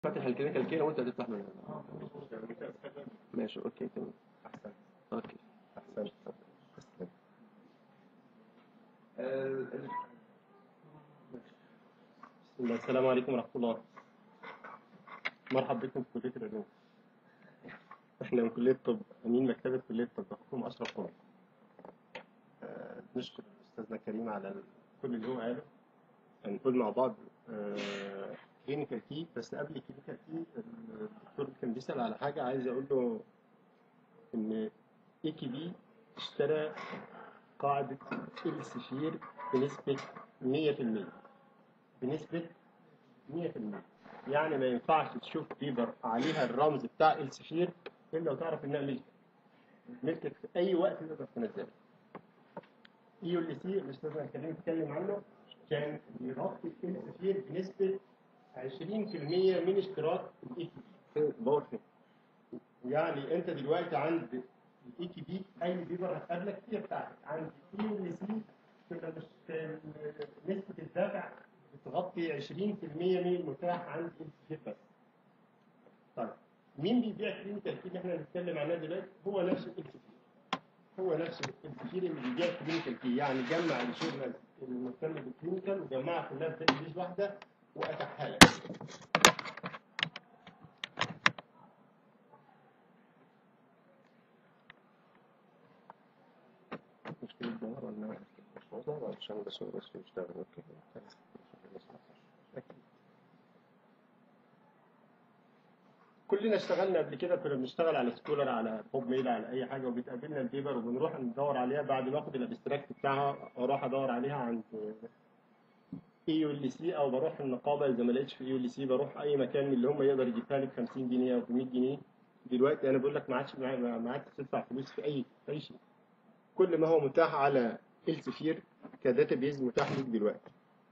فاتح الكلينيكال كي وانت هتفتح من ماشي اوكي تمام احسن اوكي احسن تسلم بسم الله السلام عليكم ورحمة الله مرحبا بكم في كلية العلوم احنا من كلية الطب أمين مكتبة كلية الطب أخوكم أشرف عمر آه، نشكر أستاذنا كريم على ال- كل اللي هو قاله هنقول مع بعض كلينيكال كي بس قبل كلينيكال كي الدكتور كان بيسأل على حاجة عايز أقول له إن اي كي بي اشترى قاعدة السفير بنسبة 100% بنسبة 100% يعني ما ينفعش تشوف بيبر عليها الرمز بتاع السفير إلا لو تعرف إنها ملك ملكك في أي وقت تقدر تنزلها اي ال سي الاستاذ الكريم اتكلم عنه كان بيغطي السفير بنسبة 20% من اشتراك الاي تي باور فين يعني انت دلوقتي عند الاي تي بي اي بيبر هتقابلك هي بتاعتك عند اي ال سي تبقى مش نسبة الدفع بتغطي 20% من المتاح عند السفير بس طيب مين بيبيع كلينيكال كي اللي احنا بنتكلم عنها دلوقتي هو نفسه السفير هو نفسه الكثير اللي بيبيع كلينيكال كي يعني جمع الشغل المهتم بالكلينيكال وجمعها كلها في داتابيز واحده واتاحها لك مشكلة الظهر ولا مش موضوع عشان بس هو بس يشتغل اوكي أكيد. كلنا اشتغلنا قبل كده كنا بنشتغل على سكولر على بوب ميل على اي حاجه وبتقابلنا البيبر وبنروح ندور عليها بعد ما اخد الابستراكت بتاعها اروح ادور عليها عند اي يو ال سي او بروح النقابه اذا ما لقيتش في اي يو ال سي بروح اي مكان من اللي هم يقدر يجيبها لي ب 50 جنيه او ب 100 جنيه دلوقتي انا بقول لك ما عادش ما ما عادش تدفع فلوس في اي في اي شيء كل ما هو متاح على السفير كداتا بيز متاح ليك دلوقتي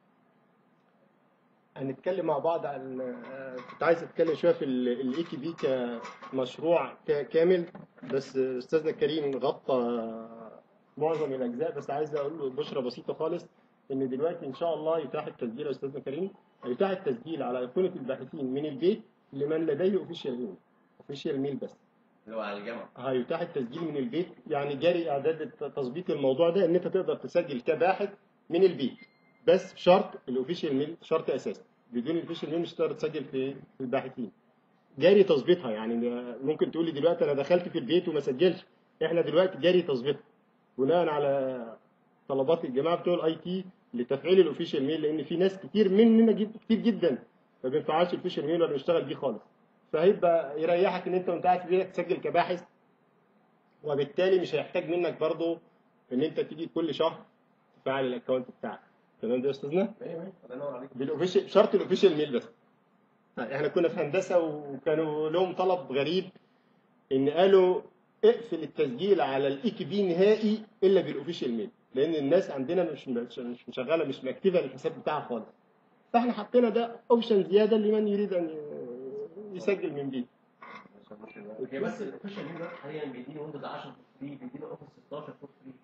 هنتكلم مع بعض عن آه، كنت عايز اتكلم شويه في الاي كي بي كمشروع ك- كامل بس استاذنا الكريم غطى معظم الاجزاء بس عايز اقول له بشرى بسيطه خالص ان دلوقتي ان شاء الله يتاح التسجيل يا استاذنا كريم يتاح التسجيل على ايقونه الباحثين من البيت لمن لديه اوفيشال ميل اوفيشال ميل بس اللي هو على الجامعة هيتاح التسجيل من البيت يعني جاري اعداد تظبيط الموضوع ده ان انت تقدر تسجل كباحث من البيت بس بشرط الاوفيشال ميل شرط اساسي بدون الاوفيشال ميل مش هتقدر تسجل في في الباحثين جاري تظبيطها يعني ممكن تقول لي دلوقتي انا دخلت في البيت وما سجلش احنا دلوقتي جاري تظبيطها بناء على طلبات الجماعه بتوع الاي تي لتفعيل الاوفيشال ميل لان في ناس كتير مننا جد كتير جدا ما بينفعش الاوفيشال ميل ولا بنشتغل بيه خالص فهيبقى يريحك ان انت وانت قاعد في بيتك تسجل كباحث وبالتالي مش هيحتاج منك برضه ان انت تيجي كل شهر تفعل الاكونت بتاعك تمام ده يا استاذنا ايوه ايوه الله ينور عليك بالاوفيشال شرط الاوفيشال ميل بس احنا كنا في هندسه وكانوا لهم طلب غريب ان قالوا اقفل التسجيل على الاي كي بي نهائي الا بالاوفيشال ميل لان الناس عندنا مش مش مش مشغله مش مكتبه الحساب بتاعها خالص فاحنا حطينا ده اوبشن زياده لمن يريد ان يسجل من بيته هي بس الاوفيشال مين دلوقتي حاليا بيديني ويندوز 10 فور فري بيديني اوفيس 16 فور فري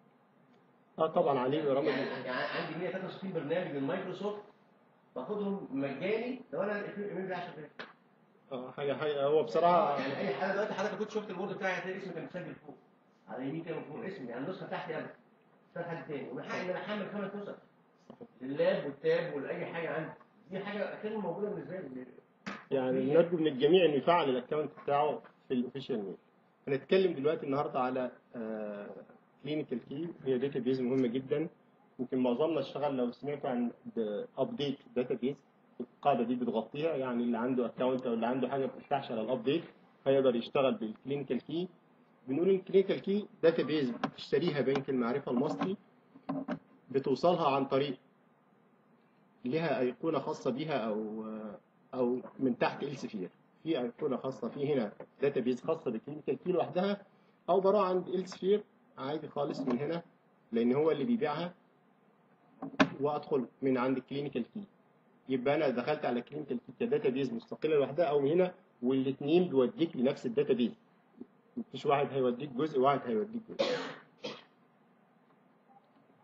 اه طبعا عليه برامج يعني يعني عندي 163 برنامج من مايكروسوفت باخدهم مجاني لو انا الايميل بتاعي شغال اه حاجه حاجه هو بصراحه يعني اي حاجه دلوقتي حضرتك كنت شفت البورد بتاعي هتلاقي اسمي كان مسجل فوق على يمين كده من فوق اسمي يعني النسخه بتاعتي انا مش بتاعت حد تاني ومن حقي ان انا احمل خمس نسخ اللاب والتاب ولاي حاجه عندي دي حاجه كانت موجوده بالنسبه لي يعني نرجو من الجميع انه يفعل الاكونت بتاعه في الاوفيشال ميل هنتكلم دلوقتي النهارده على كلينيكال كي هي داتا بيز مهمه جدا يمكن معظمنا اشتغل لو سمعتوا عن ابديت داتا بيز القاعده دي بتغطيها يعني اللي عنده اكونت او اللي عنده حاجه ما بتفتحش على الابديت هيقدر يشتغل بالكلينيكال كي بنقول ان الكلينيكال كي داتا بيز بتشتريها بنك المعرفه المصري بتوصلها عن طريق لها ايقونه خاصه بيها او او من تحت السفير في ايقونه خاصه في هنا داتا بيز خاصه بالكلينيكال كي لوحدها او بروح عند السفير عادي خالص من هنا لان هو اللي بيبيعها وادخل من عند الكلينيكال كي يبقى انا دخلت على كلينيكال كي كداتا بيز مستقله لوحدها او هنا والاثنين بيوديك لنفس الداتا بيز مفيش واحد هيوديك جزء واحد هيوديك جزء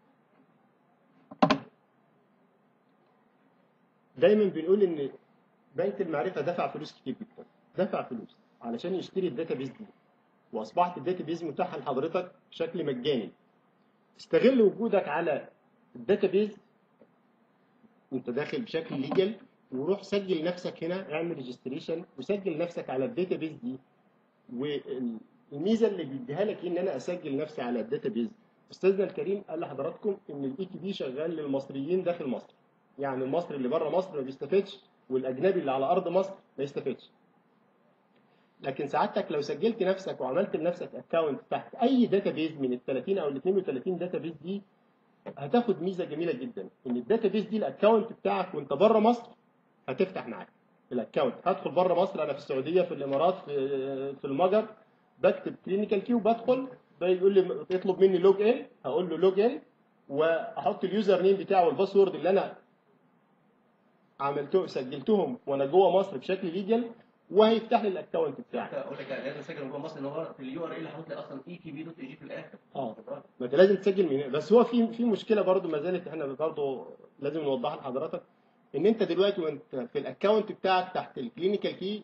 دايما بنقول ان بنك المعرفه دفع فلوس كتير جدا دفع فلوس علشان يشتري الداتابيز دي واصبحت الداتابيز متاحه لحضرتك بشكل مجاني استغل وجودك على الداتابيز انت داخل بشكل ليجل وروح سجل نفسك هنا اعمل ريجستريشن وسجل نفسك على الداتابيز دي والميزه اللي بيديها لك ان انا اسجل نفسي على الداتابيز استاذنا الكريم قال لحضراتكم ان الاي تي بي شغال للمصريين داخل مصر يعني المصري اللي بره مصر ما بيستفادش والاجنبي اللي على ارض مصر ما يستفادش لكن سعادتك لو سجلت نفسك وعملت لنفسك اكونت تحت اي داتابيز من ال 30 او ال 32 داتابيز دي هتاخد ميزه جميله جدا ان الداتابيز دي الاكونت بتاعك وانت بره مصر هتفتح معاك الاكونت هدخل بره مصر انا في السعوديه في الامارات في في المجر بكتب كلينيكال كيو بدخل بيقول لي يطلب مني لوج ان هقول له لوج ان واحط اليوزر نيم بتاعه والباسورد اللي انا عملته سجلتهم وانا جوه مصر بشكل ليجل وهيفتح لي الاكونت بتاعي اقول لك لازم اسجل من جوه مصر ان هو في اليو ار ال حاطط لي اصلا اي تي بي دوت اي جي في الاخر اه ما انت لازم تسجل من هنا بس هو في في مشكله برضو ما زالت احنا برضو لازم نوضحها لحضرتك ان انت دلوقتي وانت في الاكونت بتاعك تحت الكلينيكال كي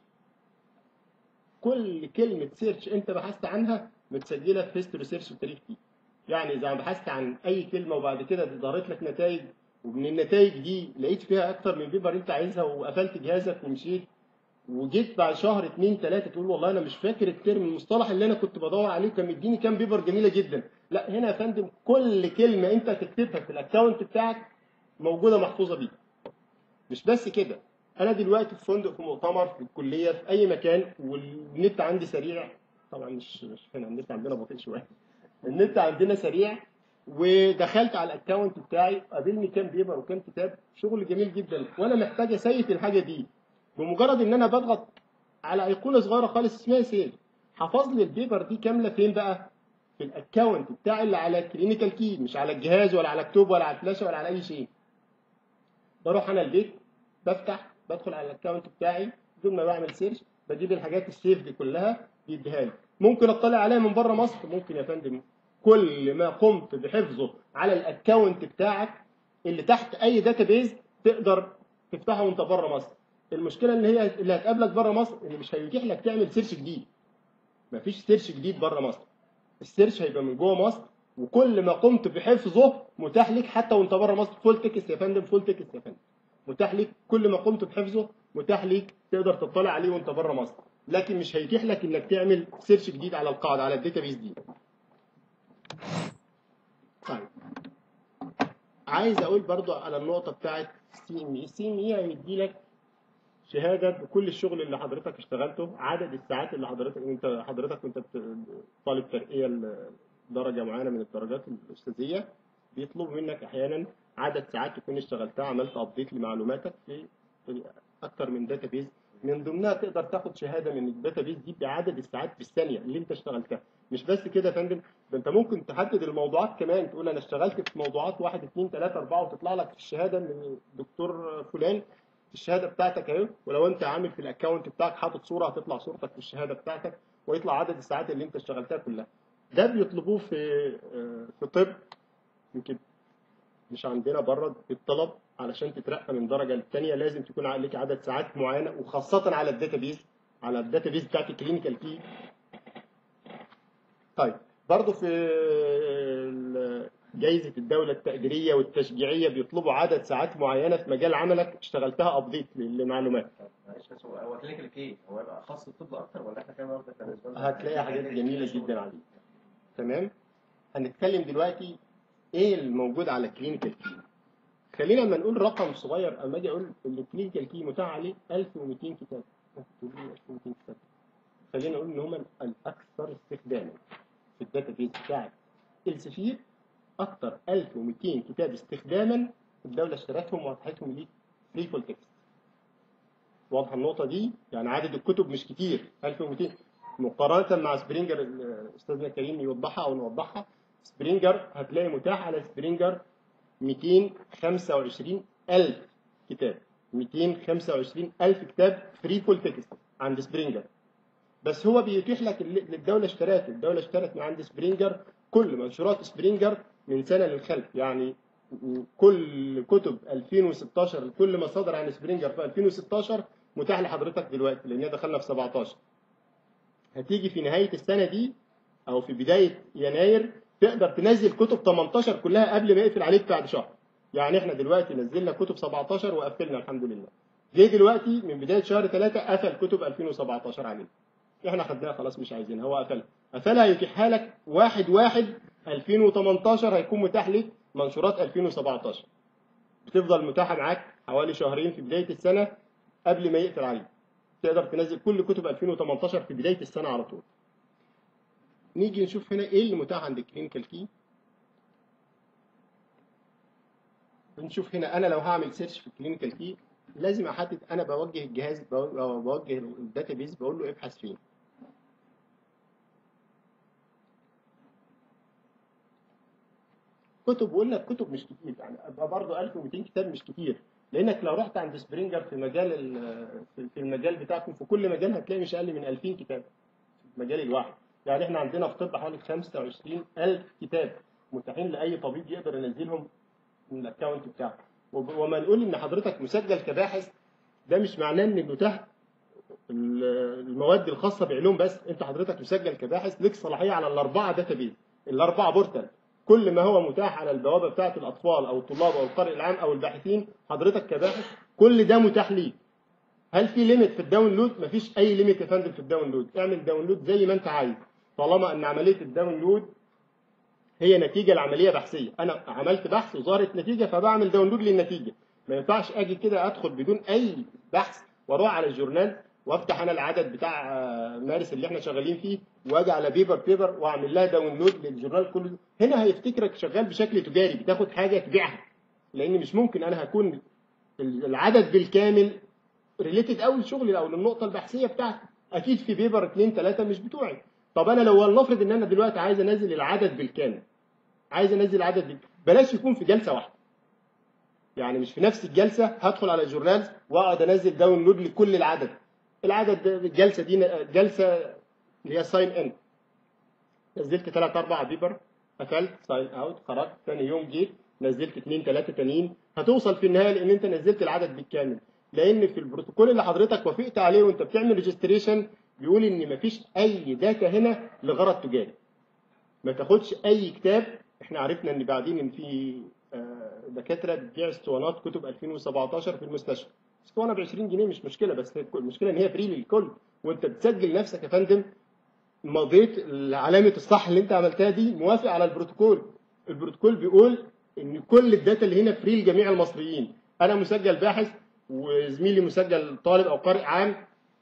كل كلمه سيرش انت بحثت عنها متسجله في هيستوري سيرش وتاريخ كي يعني اذا بحثت عن اي كلمه وبعد كده ظهرت لك نتائج ومن النتائج دي لقيت فيها اكتر من بيبر انت عايزها وقفلت جهازك ومشيت وجيت بعد شهر اتنين تلاته تقول والله انا مش فاكر الترم المصطلح اللي انا كنت بدور عليه كان مديني كام بيبر جميله جدا لا هنا يا فندم كل كلمه انت تكتبها في الاكونت بتاعك موجوده محفوظه بيك مش بس كده انا دلوقتي في فندق في مؤتمر في الكليه في اي مكان والنت عندي سريع طبعا مش مش هنا النت عندنا بطيء شويه النت عندنا سريع ودخلت على الاكونت بتاعي قابلني كام بيبر وكام كتاب شغل جميل جدا وانا محتاج اسيت الحاجه دي بمجرد ان انا بضغط على ايقونه صغيره خالص اسمها سيف حفظ لي البيبر دي كامله فين بقى في الاكونت بتاعي اللي على كلينيكال كي مش على الجهاز ولا على كتب ولا على فلاشه ولا على اي شيء بروح انا البيت بفتح بدخل على الاكونت بتاعي بدون ما بعمل سيرش بجيب الحاجات السيف دي كلها بيديها لي ممكن اطلع عليها من بره مصر ممكن يا فندم كل ما قمت بحفظه على الاكونت بتاعك اللي تحت اي داتابيز تقدر تفتحه وانت بره مصر المشكله اللي هي اللي هتقابلك بره مصر ان مش هيتيح لك تعمل سيرش جديد مفيش سيرش جديد بره مصر السيرش هيبقى من جوه مصر وكل ما قمت بحفظه متاح لك حتى وانت بره مصر فول تكست يا فندم فول تكست يا فندم متاح لك كل ما قمت بحفظه متاح لك تقدر تطلع عليه وانت بره مصر لكن مش هيتيح لك انك تعمل سيرش جديد على القاعده على الداتابيز دي طيب عايز اقول برضو على النقطه بتاعت سي ام اي سي ام اي هيدي لك شهاده بكل الشغل اللي حضرتك اشتغلته عدد الساعات اللي حضرتك انت حضرتك كنت طالب ترقيه درجه معينه من الدرجات الاستاذيه بيطلب منك احيانا عدد ساعات تكون اشتغلتها عملت ابديت لمعلوماتك في اكتر من داتابيز من ضمنها تقدر تاخد شهاده من الداتابيز دي بعدد الساعات بالثانيه اللي انت اشتغلتها مش بس كده يا فندم ده انت ممكن تحدد الموضوعات كمان تقول انا اشتغلت في موضوعات واحد اثنين ثلاثه اربعه وتطلع لك في الشهاده من الدكتور فلان الشهاده بتاعتك اهي ولو انت عامل في الاكونت بتاعك حاطط صوره هتطلع صورتك في الشهاده بتاعتك ويطلع عدد الساعات اللي انت اشتغلتها كلها ده بيطلبوه في في طب يمكن مش عندنا بره الطلب علشان تترقى من درجه للثانيه لازم تكون عليك عدد ساعات معينه وخاصه على الداتابيز على الداتابيز بتاعت الكلينيكال كي طيب برضه في جائزة الدولة التقديرية والتشجيعية بيطلبوا عدد ساعات معينة في مجال عملك اشتغلتها ابديت للمعلومات. معلش بس هو هو كلينيكال كي هو يبقى خاص بالطب اكتر ولا احنا كمان واخده بالنسبه لنا هتلاقي حاجات جميلة جدا عليه. تمام؟ هنتكلم دلوقتي ايه الموجود على الكلينيكال كي. خلينا لما نقول رقم صغير اما اجي اقول ان الكلينيكال كي متاح عليه 1200 كتاب. 1200 كتاب. خلينا نقول ان هم الاكثر استخداما في الداتابيز بتاعت السفير اكتر 1200 كتاب استخداما الدوله اشترتهم وفتحتهم ليك فري فول تكست واضحه النقطه دي يعني عدد الكتب مش كتير 1200 مقارنه مع سبرينجر استاذنا كريم يوضحها او نوضحها سبرينجر هتلاقي متاح على سبرينجر 225 ألف كتاب 225 ألف كتاب فري فول تكست عند سبرينجر بس هو بيتيح لك اللي الدوله اشترته الدوله اشترت من عند سبرينجر كل منشورات سبرينجر من سنه للخلف يعني كل كتب 2016 كل ما صدر عن سبرينجر في 2016 متاح لحضرتك دلوقتي لان دخلنا في 17 هتيجي في نهايه السنه دي او في بدايه يناير تقدر تنزل كتب 18 كلها قبل ما يقفل عليك بعد شهر يعني احنا دلوقتي نزلنا كتب 17 وقفلنا الحمد لله جه دلوقتي من بدايه شهر 3 قفل كتب 2017 علينا احنا خدناها خلاص مش عايزينها هو قفلها قفلها يتيحها لك واحد واحد 2018 هيكون متاح لك منشورات 2017 بتفضل متاحه معاك حوالي شهرين في بدايه السنه قبل ما يقفل عليك تقدر تنزل كل كتب 2018 في بدايه السنه على طول نيجي نشوف هنا ايه اللي متاح عند الكلينيكال كي بنشوف هنا انا لو هعمل سيرش في الكلينيكال كي لازم احدد انا بوجه الجهاز بو- بوجه الداتابيز بقول له ابحث فين كتب وقلنا الكتب مش كتير يعني ابقى برضه 1200 كتاب مش كتير لانك لو رحت عند سبرينجر في مجال ال- في- في المجال بتاعكم في كل مجال هتلاقي مش اقل من 2000 كتاب في المجال الواحد يعني احنا عندنا في طب حوالي 25000 كتاب متاحين لاي طبيب يقدر ينزلهم من الاكونت بتاعه وب- وما نقول ان حضرتك مسجل كباحث ده مش معناه ان متاح ال- المواد الخاصه بعلوم بس انت حضرتك مسجل كباحث لك صلاحيه على الاربعه داتابيز الاربعه بورتال كل ما هو متاح على البوابه بتاعه الاطفال او الطلاب او القارئ العام او الباحثين حضرتك كباحث كل ده متاح ليك هل في ليميت في الداونلود مفيش اي ليميت يا فندم في الداونلود اعمل داونلود زي ما انت عايز طالما ان عمليه الداونلود هي نتيجه لعمليه بحثيه انا عملت بحث وظهرت نتيجه فبعمل داونلود للنتيجه ما ينفعش اجي كده ادخل بدون اي بحث واروح على الجورنال وافتح انا العدد بتاع آه، مارس اللي احنا شغالين فيه واجي على بيبر بيبر واعمل لها داونلود للجورنال كله هنا هيفتكرك شغال بشكل تجاري بتاخد حاجه تبيعها لان مش ممكن انا هكون العدد بالكامل ريليتد قوي لشغلي او للنقطه البحثيه بتاعتي اكيد في بيبر اثنين ثلاثه مش بتوعي طب انا لو ولنفرض ان انا دلوقتي عايز انزل العدد بالكامل عايز انزل العدد بالكامل بلاش يكون في جلسه واحده يعني مش في نفس الجلسه هدخل على الجورنالز واقعد انزل داونلود لكل العدد العدد ده الجلسه دي جلسه اللي هي ساين ان نزلت ثلاث اربع بيبر قفلت ساين اوت خرجت ثاني يوم جيت نزلت اثنين ثلاثه تانيين هتوصل في النهايه لان انت نزلت العدد بالكامل لان في البروتوكول اللي حضرتك وافقت عليه وانت بتعمل ريجستريشن بيقول ان مفيش اي داتا هنا لغرض تجاري ما تاخدش اي كتاب احنا عرفنا ان بعدين ان في آه، دكاتره بتبيع اسطوانات كتب 2017 في المستشفى اسطوانه ب 20 جنيه مش مشكله بس المشكله ان هي فري للكل وانت بتسجل نفسك يا فندم مضيت علامه الصح اللي انت عملتها دي موافق على البروتوكول البروتوكول بيقول ان كل الداتا اللي هنا فري لجميع المصريين انا مسجل باحث وزميلي مسجل طالب او قارئ عام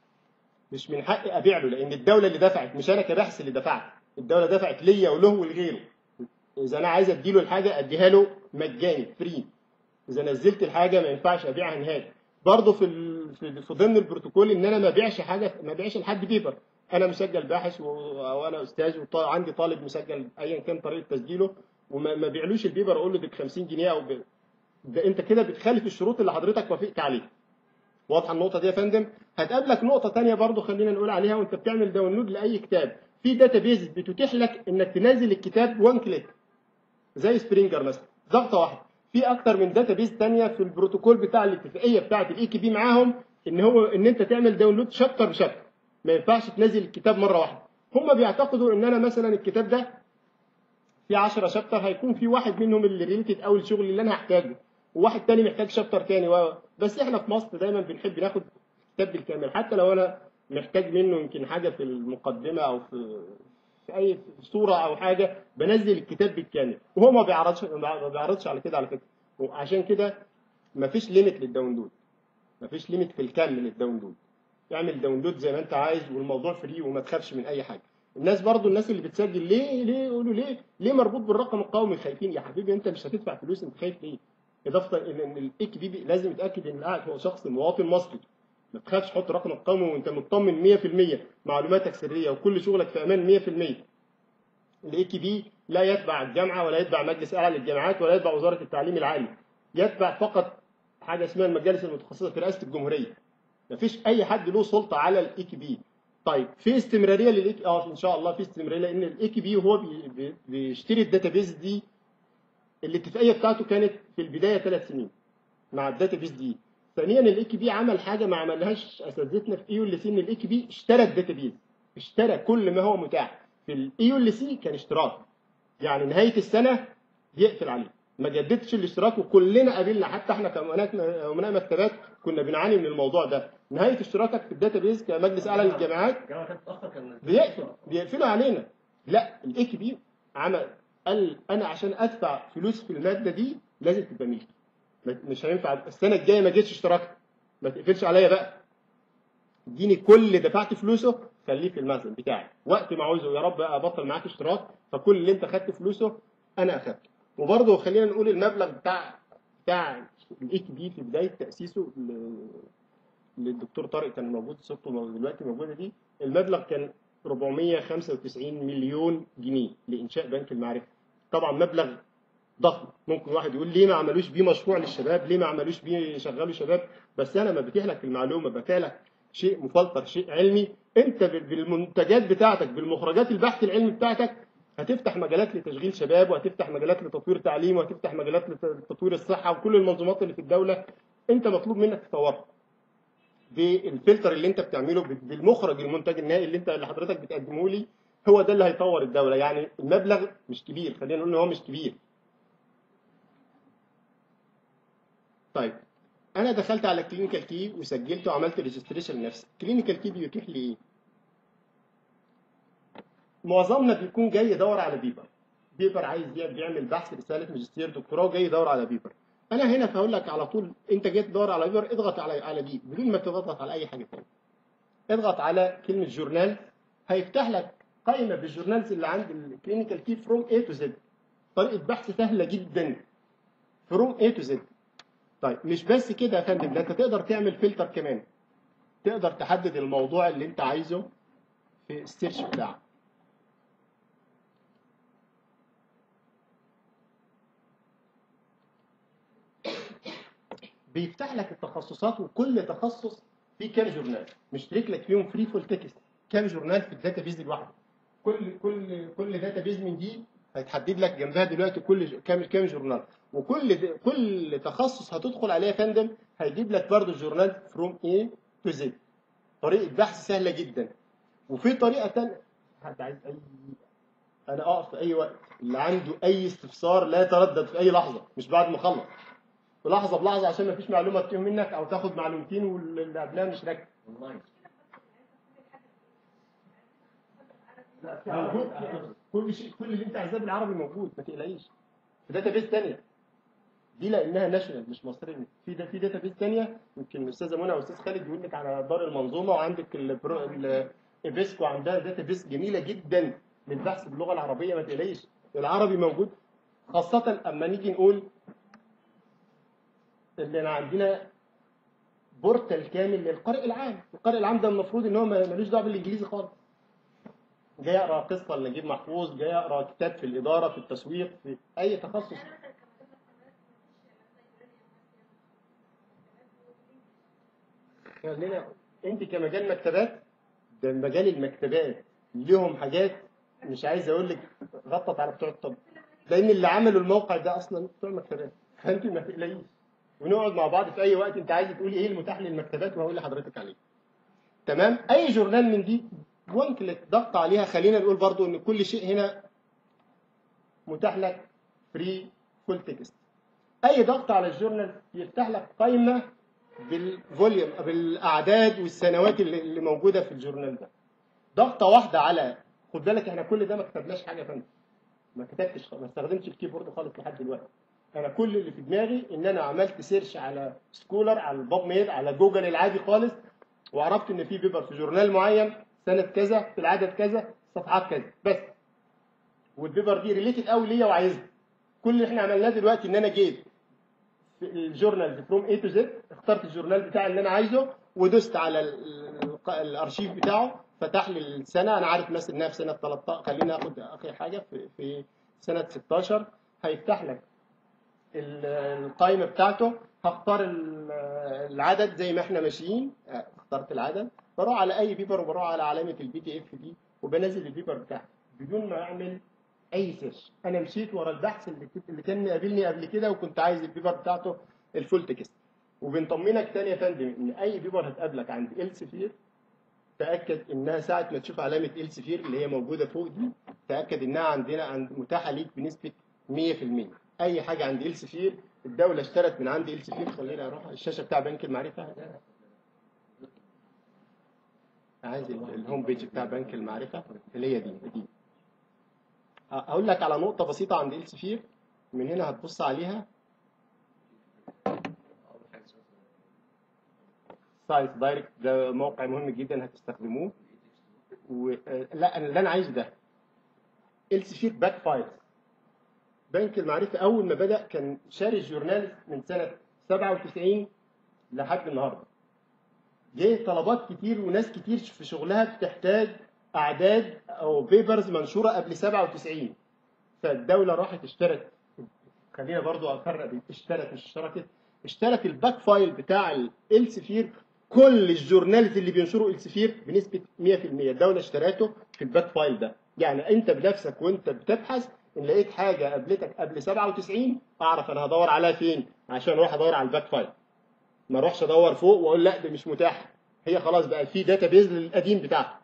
مش من حقي ابيع له لان الدوله اللي دفعت مش انا كباحث اللي دفعت الدوله دفعت ليا وله ولغيره اذا انا عايز اديله الحاجه اديها له مجاني فري اذا نزلت الحاجه ما ينفعش ابيعها نهائي برضه في ال... في في ضمن البروتوكول ان انا ما ابيعش حاجه ما ابيعش لحد بيبر انا مسجل باحث و... وانا استاذ وعندي طالب مسجل ايا كان طريقه تسجيله وما ما بيعلوش البيبر اقول له ب 50 جنيه او ب... ده انت كده بتخالف الشروط اللي حضرتك وافقت عليها واضحه النقطه دي يا فندم هتقابلك نقطه تانية برضو خلينا نقول عليها وانت بتعمل داونلود لاي كتاب في داتابيز بتتيح لك انك تنزل الكتاب وان كليك زي سبرينجر مثلا ضغطه واحده في اكتر من داتابيز تانية في البروتوكول بتاع الاتفاقيه بتاعه الاي كي بي معاهم ان هو ان انت تعمل داونلود شابتر بشابتر ما ينفعش تنزل الكتاب مره واحده هم بيعتقدوا ان انا مثلا الكتاب ده في 10 شابتر هيكون في واحد منهم اللي ريليتد قوي الشغل اللي انا هحتاجه وواحد تاني محتاج شابتر تاني و... بس احنا في مصر دايما بنحب ناخد كتاب بالكامل حتى لو انا محتاج منه يمكن حاجه في المقدمه او في في اي صوره او حاجه بنزل الكتاب بالكامل وهو ما بيعرضش ما بيعرضش على كده على فكره وعشان كده مفيش ليميت للداونلود مفيش ليميت في الكم للداونلود اعمل داونلود زي ما انت عايز والموضوع فري وما تخافش من اي حاجه الناس برضو الناس اللي بتسجل ليه ليه يقولوا ليه ليه مربوط بالرقم القومي خايفين يا حبيبي انت مش هتدفع فلوس انت خايف ليه اضافه ان ان الاي كي بي لازم يتاكد ان القاعد هو شخص مواطن مصري ما تخافش حط رقم القومي وانت مطمن 100% معلوماتك سريه وكل شغلك في امان 100% الاي كي بي لا يتبع الجامعه ولا يتبع مجلس اعلى للجامعات ولا يتبع وزاره التعليم العالي يتبع فقط حاجه اسمها المجالس المتخصصه في رئاسه الجمهوريه مفيش اي حد له سلطه على الاي كي بي طيب في استمراريه للاي اه ان شاء الله في استمراريه لان الاي كي بي وهو بي- بي- بيشتري الداتابيز دي الاتفاقيه بتاعته كانت في البدايه ثلاث سنين مع الداتابيز دي ثانيا الاي كي بي عمل حاجه ما عملهاش اساتذتنا في ايو اللي سي ان الاي كي بي اشترى الداتابيز اشترى كل ما هو متاح في الايو اللي سي كان اشتراك يعني نهايه السنه يقفل عليه ما جددتش الاشتراك وكلنا قابلنا حتى احنا كامناء امناء مكتبات كنا بنعاني من الموضوع ده نهايه اشتراكك في الداتابيز كمجلس اعلى للجامعات الجامعه كانت تتاخر كان بيقفل بيقفلوا علينا لا الاي كي بي عمل قال انا عشان ادفع فلوس في الماده دي لازم تبقى ملكي ما- مش هينفع السنه الجايه ما جيتش اشتركت ما تقفلش عليا بقى اديني كل اللي دفعت فلوسه خليه في المخزن بتاعي وقت ما عاوزه يا رب ابطل معاك اشتراك فكل اللي انت خدت فلوسه انا اخدته وبرضه خلينا نقول المبلغ بتاع بتاع الاي كي بي في بدايه تاسيسه ل- للدكتور طارق كان موجود صورته مو- دلوقتي موجوده دي المبلغ كان 495 مليون جنيه لانشاء بنك المعرفه طبعا مبلغ ضخم ممكن واحد يقول ليه ما عملوش بيه مشروع للشباب ليه ما عملوش بيه يشغلوا شباب بس انا ما بتيح لك المعلومه بتيح لك شيء مفلتر شيء علمي انت بال- بالمنتجات بتاعتك بالمخرجات البحث العلمي بتاعتك هتفتح مجالات لتشغيل شباب وهتفتح مجالات لتطوير تعليم وهتفتح مجالات لتطوير الصحه وكل المنظومات اللي في الدوله انت مطلوب منك تطورها بالفلتر اللي انت بتعمله بالمخرج المنتج النهائي اللي انت اللي حضرتك بتقدمه لي هو ده اللي هيطور الدوله يعني المبلغ مش كبير خلينا نقول ان هو مش كبير طيب انا دخلت على كلينيكال كي وسجلت وعملت ريجستريشن لنفسي كلينيكال كي بيتيح لي ايه معظمنا بيكون جاي يدور على بيبر بيبر عايز بيعمل بحث رساله ماجستير دكتوراه وجاي يدور على بيبر انا هنا فهقول لك على طول انت جاي تدور على بيبر اضغط على على دي بدون ما تضغط على اي حاجه ثانيه اضغط على كلمه جورنال هيفتح لك قائمه بالجورنالز اللي عند الكلينيكال كي فروم اي تو زد طريقه بحث سهله جدا فروم اي تو زد طيب مش بس كده يا فندم ده انت تقدر تعمل فلتر كمان تقدر تحدد الموضوع اللي انت عايزه في السيرش بتاعك بيفتح لك التخصصات وكل تخصص فيه كام جورنال مشترك لك فيهم فري فول تكست كام جورنال في الداتابيز لوحده كل كل كل داتابيز من دي هيتحدد لك جنبها دلوقتي كل ج- كام كام جورنال وكل د- كل تخصص هتدخل عليه يا فندم هيجيب لك برضه الجورنال فروم اي تو زد طريقه بحث سهله جدا وفي طريقه ثانيه حد عايز اي انا اقف في اي وقت اللي عنده اي استفسار لا يتردد في اي لحظه مش بعد ما اخلص في لحظه بلحظه عشان ما فيش معلومه تتوه منك او تاخد معلومتين واللي قبلها مش راكب والله موجود كل شيء كل اللي انت عايزاه بالعربي موجود ما تقلقيش في داتابيز ثانيه دي لانها ناشونال مش مصريه في ده في داتابيز ثانيه يمكن الاستاذه منى والاستاذ خالد يقول لك على دار المنظومه وعندك البرو الايبسكو عندها داتابيز جميله جدا للبحث باللغه العربيه ما تقلقيش العربي موجود خاصه اما نيجي نقول اللي أنا عندنا بورتال كامل للقارئ العام القارئ العام ده المفروض ان هو ما- ملوش دعوه بالانجليزي خالص جاي اقرا قصه لنجيب محفوظ جاي اقرا كتاب في الاداره في التسويق في اي تخصص خلينا انت كمجال مكتبات ده مجال المكتبات ليهم حاجات مش عايز اقول لك غطت على بتوع الطب لان اللي عملوا الموقع ده اصلا بتوع المكتبات فانت ما تقلقيش ونقعد مع بعض في اي وقت انت عايز تقولي ايه المتاح للمكتبات وهقول لحضرتك عليه تمام اي جورنال من دي وان كليك ضغط عليها خلينا نقول برضو ان كل شيء هنا متاح لك فري فول تكست اي ضغط على الجورنال يفتح لك قائمه بالفوليوم بالاعداد والسنوات اللي اللي موجوده في الجورنال ده ضغطه واحده على خد بالك احنا كل ده ما كتبناش حاجه ثانيه ما كتبتش ما استخدمتش الكيبورد خالص لحد دلوقتي انا كل اللي في دماغي ان انا عملت سيرش على سكولر على الباب ميل على جوجل العادي خالص وعرفت ان في بيبر في جورنال معين سنه كذا في العدد كذا صفحات كذا بس والبيبر دي ريليتد قوي ليا وعايزها كل اللي احنا عملناه دلوقتي ان انا جيت في الجورنال فروم اي تو زد اخترت الجورنال بتاعي اللي انا عايزه ودوست على ال- ال- الارشيف بتاعه فتح لي السنه انا عارف مثلا انها في سنه 13 خلينا اخد اخر حاجه في, في سنه 16 هيفتح لك ال- القائمه بتاعته هختار ال- العدد زي ما احنا ماشيين اه، اخترت العدد بروح على اي بيبر وبروح على علامه البي دي اف دي وبنزل البيبر بتاعي بدون ما اعمل اي سيرش انا مشيت ورا البحث اللي كنت اللي كان قابلني قبل كده وكنت عايز البيبر بتاعته الفول تكست وبنطمنك تاني يا فندم ان اي بيبر هتقابلك عند السفير تاكد انها ساعه ما تشوف علامه السفير اللي هي موجوده فوق دي تاكد انها عندنا عند متاحه ليك بنسبه 100% اي حاجه عند السفير الدوله اشترت من عند السفير خلينا اروح الشاشه بتاع بنك المعرفه عايز ال- الهوم بيج بتاع بنك المعرفه اللي هي دي دي اقول لك على نقطه بسيطه عند السفير من هنا هتبص عليها ساينس دايركت ده موقع مهم جدا هتستخدموه و... آه، لا أنا اللي انا عايزه ده السفير باك فايلز بنك المعرفه اول ما بدا كان شاري الجورنال من سنه 97 لحد النهارده جه طلبات كتير وناس كتير في شغلها بتحتاج اعداد او بيبرز منشوره قبل 97 فالدوله راحت اشترت خلينا برضو افرق بين اشترت مش اشتركت اشترت الباك فايل بتاع السفير كل الجورنالز اللي بينشروا السفير بنسبه 100% الدوله اشترته في الباك فايل ده يعني انت بنفسك وانت بتبحث ان لقيت حاجه قابلتك قبل 97 اعرف انا هدور عليها فين عشان اروح ادور على الباك فايل ما اروحش ادور فوق واقول لا ده مش متاح هي خلاص بقى في داتا بيز للقديم بتاعها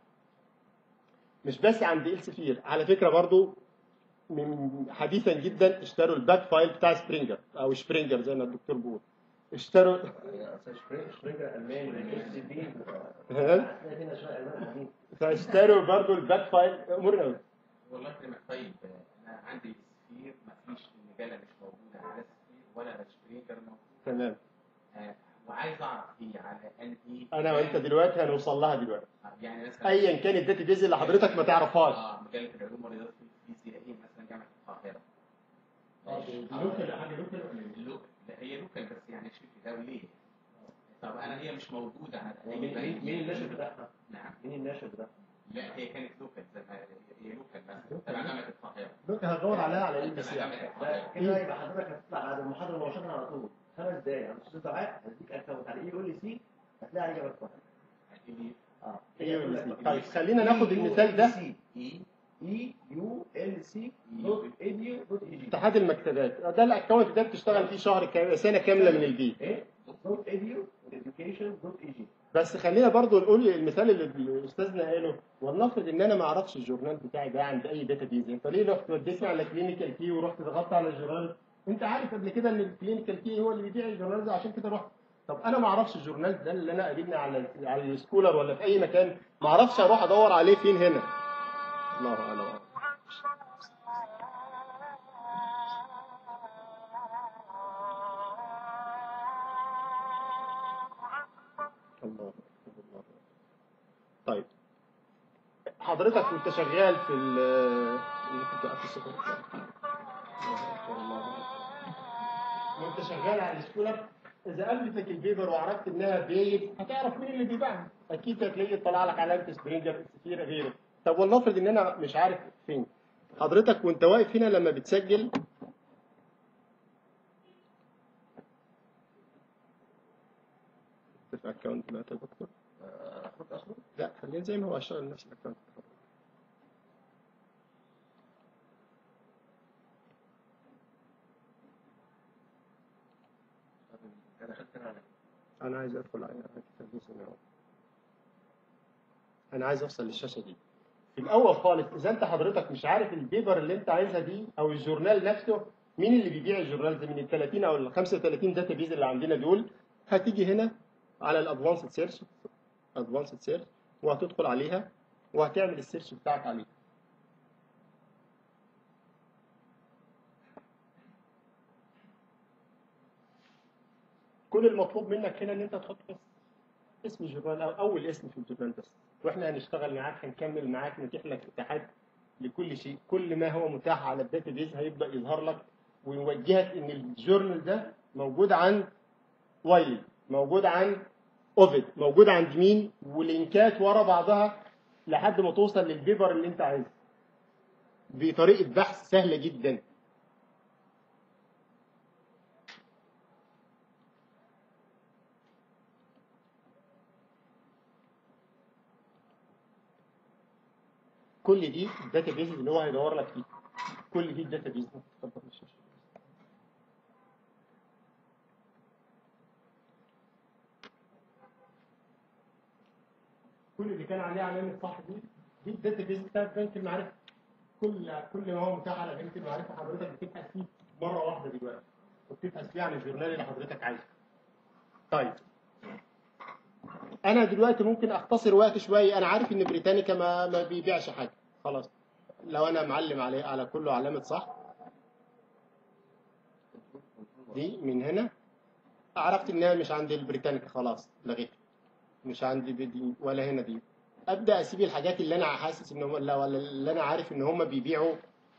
مش بس عند السفير على فكره برضو من حديثا جدا اشتروا الباك فايل بتاع سبرينجر او سبرينجر زي ما الدكتور بيقول اشتروا شبرينجر الماني اس بي ها؟ هنا شويه المان قاعدين فاشتروا برضو الباك فايل امورنا أوي. والله كلمة طيب انا عندي السفير ما فيش المجله مش موجوده على السفير ولا سبرينجر موجود تمام آه، وعايز اعرف هي على انهي انا وانت دلوقتي هنوصل لها دلوقتي يعني مثلا ايا كان الداتا بيز اللي حضرتك ما تعرفهاش اه مجله العلوم والرياضه في سي اي مثلا جامعه القاهره ماشي. لوكال حاجه لوكال لوك لا هي لوكال بس يعني شركه دوليه طب انا هي مش موجوده على مين مين مين الناشر بتاعها؟ نعم مين الناشر بتاعها؟ لا هي كانت لوكال زي ما هي لوكال مثلا تبع جامعه القاهره دلوقتي هدور عليها على ام بي تبع سي جامعه لا القاهره كده يبقى حضرتك هتطلع بعد المحاضره مباشره على طول خمس دقايق على استاذ دعاء هديك اكونت على اي يقول لي سي هتلاقي عليه اجابه صح اللي اه إيه يقول لك؟ طيب خلينا ناخد المثال ده اي اي يو ال سي دوت ايديو دوت اي جي اتحاد المكتبات ده الاكونت ده بتشتغل فيه شهر كام سنه كامله من البيت ايه دوت ايديو education دوت اي جي بس خلينا برضو نقول المثال اللي استاذنا قاله ولنفرض ان انا ما اعرفش الجورنال بتاعي ده عند اي داتا بيز انت ليه رحت وديتني على كلينيكال كي ورحت ضغطت على الجورنال انت عارف قبل كده ان الكلينيكال كي هو اللي بيبيع الجورنال ده عشان كده رحت طب انا ما اعرفش الجورنال ده اللي انا قابلني على على السكولر ولا في اي مكان ما اعرفش اروح ادور عليه فين هنا الله اعلم الله أكبر، الله أكبر. طيب حضرتك وانت شغال في ال ممكن توقف الصوت الله أكبر، الله أكبر. وانت شغال على السكولر اذا قابلتك البيبر وعرفت انها بيت هتعرف مين اللي بيبيعها اكيد هتلاقي طلع لك علامه سبرينجر سفيره غيره طب ولنفرض ان انا مش عارف فين حضرتك وانت واقف هنا لما بتسجل في اكونت دلوقتي يا دكتور اخد اخد لا خلينا زي ما هو اشتغل نفس الاكونت انا خدت انا على انا عايز ادخل على انا عايز اوصل للشاشه دي في الاول خالص اذا انت حضرتك مش عارف البيبر اللي انت عايزها دي او الجورنال نفسه مين اللي بيبيع الجورنال ده من ال 30 او ال 35 داتا بيز اللي عندنا دول هتيجي هنا على الادفانسد سيرش ادفانسد سيرش وهتدخل عليها وهتعمل السيرش بتاعك عليها كل المطلوب منك هنا ان انت تحط بس اسم الجورنال او اول اسم في الجورنال بس واحنا هنشتغل معاك هنكمل معاك نتيح لك اتحاد لكل شيء كل ما هو متاح على الداتا بيز هيبدا يظهر لك ويوجهك ان الجورنال ده موجود عند وايلي موجود عند اوفيد موجود عند مين ولينكات ورا بعضها لحد ما توصل للبيبر اللي انت عايزه بطريقه بحث سهله جدا كل دي الداتا بيز اللي هو هيدور لك فيه كل دي الداتا بيز اتفضل الشاشه كل اللي كان عليه علامه صح دي دي الداتا بيز بتاعت بنك المعرفه كل كل ما هو متاح على بنك المعرفه حضرتك بتبحث فيه مره واحده دلوقتي وبتبحث فيه عن الجورنال اللي حضرتك عايزه طيب انا دلوقتي ممكن اختصر وقت شويه انا عارف ان بريتانيكا ما ما بيبيعش حاجه خلاص لو انا معلم عليه على كله علامه صح دي من هنا عرفت انها مش عند البريتانيكا خلاص لغيتها مش عندي دي ولا هنا دي ابدا اسيب الحاجات اللي انا حاسس ان هم لا ولا اللي انا عارف ان هم بيبيعوا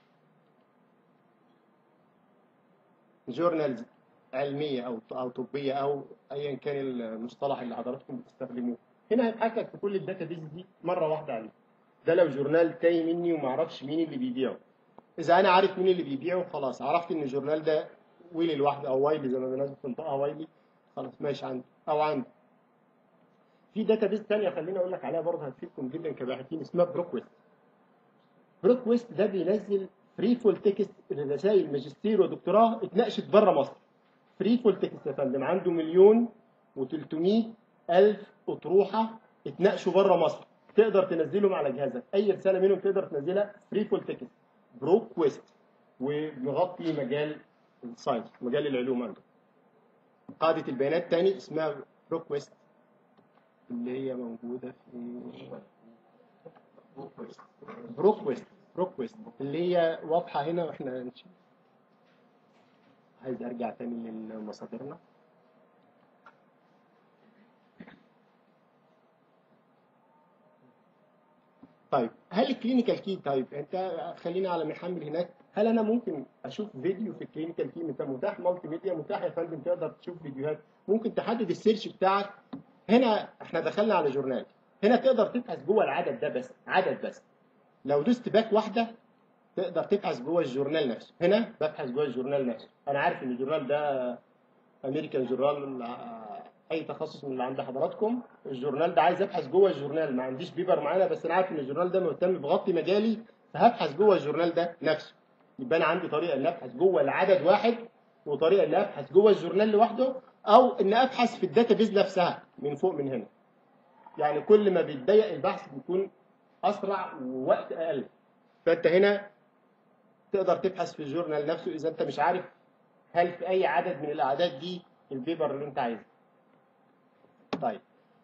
جورنالز علميه او او طبيه او ايا كان المصطلح اللي حضراتكم بتستخدموه هنا هيتحكك في كل الداتا بيز دي مره واحده عليه ده لو جورنال تايه مني وما اعرفش مين اللي بيبيعه اذا انا عارف مين اللي بيبيعه خلاص عرفت ان الجورنال ده ويلي لوحده او وايلي زي ما الناس بتنطقها وايلي خلاص ماشي عندي او عندي في داتا بيز ثانيه خليني اقول لك عليها برضه هتفيدكم جدا كباحثين اسمها بروكويست بروكويست ده بينزل فري فول تكست لرسائل ماجستير ودكتوراه اتناقشت بره مصر فري فول تكست يا فندم عنده مليون و300 الف اطروحه اتناقشوا بره مصر تقدر تنزلهم على جهازك اي رساله منهم تقدر تنزلها فري فول تكست بروكويست ومغطي مجال الساينس مجال العلوم عنده قاعده البيانات تاني اسمها بروكويست اللي هي موجودة في بروكويست بروكويست اللي هي واضحة هنا واحنا نشوف عايز ارجع تاني لمصادرنا طيب هل الكلينيكال كي طيب انت خلينا على محمل هناك هل انا ممكن اشوف فيديو في الكلينيكال كي انت متاح مالتي ميديا متاح يا فندم تقدر تشوف فيديوهات ممكن تحدد السيرش بتاعك هنا احنا دخلنا على جورنال هنا تقدر تبحث جوه العدد ده بس عدد بس لو دوست باك واحده تقدر تبحث جوه الجورنال نفسه هنا ببحث جوه الجورنال نفسه انا عارف ان الجورنال ده امريكان جورنال اي تخصص من اللي عند حضراتكم الجورنال ده عايز ابحث جوه الجورنال ما عنديش بيبر معانا بس انا عارف ان الجورنال ده مهتم بغطي مجالي فهبحث جوه الجورنال ده نفسه يبقى انا عندي طريقه ان ابحث جوه العدد واحد وطريقه ان ابحث جوه الجورنال لوحده او ان ابحث في الداتا بيز نفسها من فوق من هنا يعني كل ما بيتضيق البحث بيكون اسرع ووقت اقل فانت هنا تقدر تبحث في الجورنال نفسه اذا انت مش عارف هل في اي عدد من الاعداد دي البيبر اللي انت عايزه طيب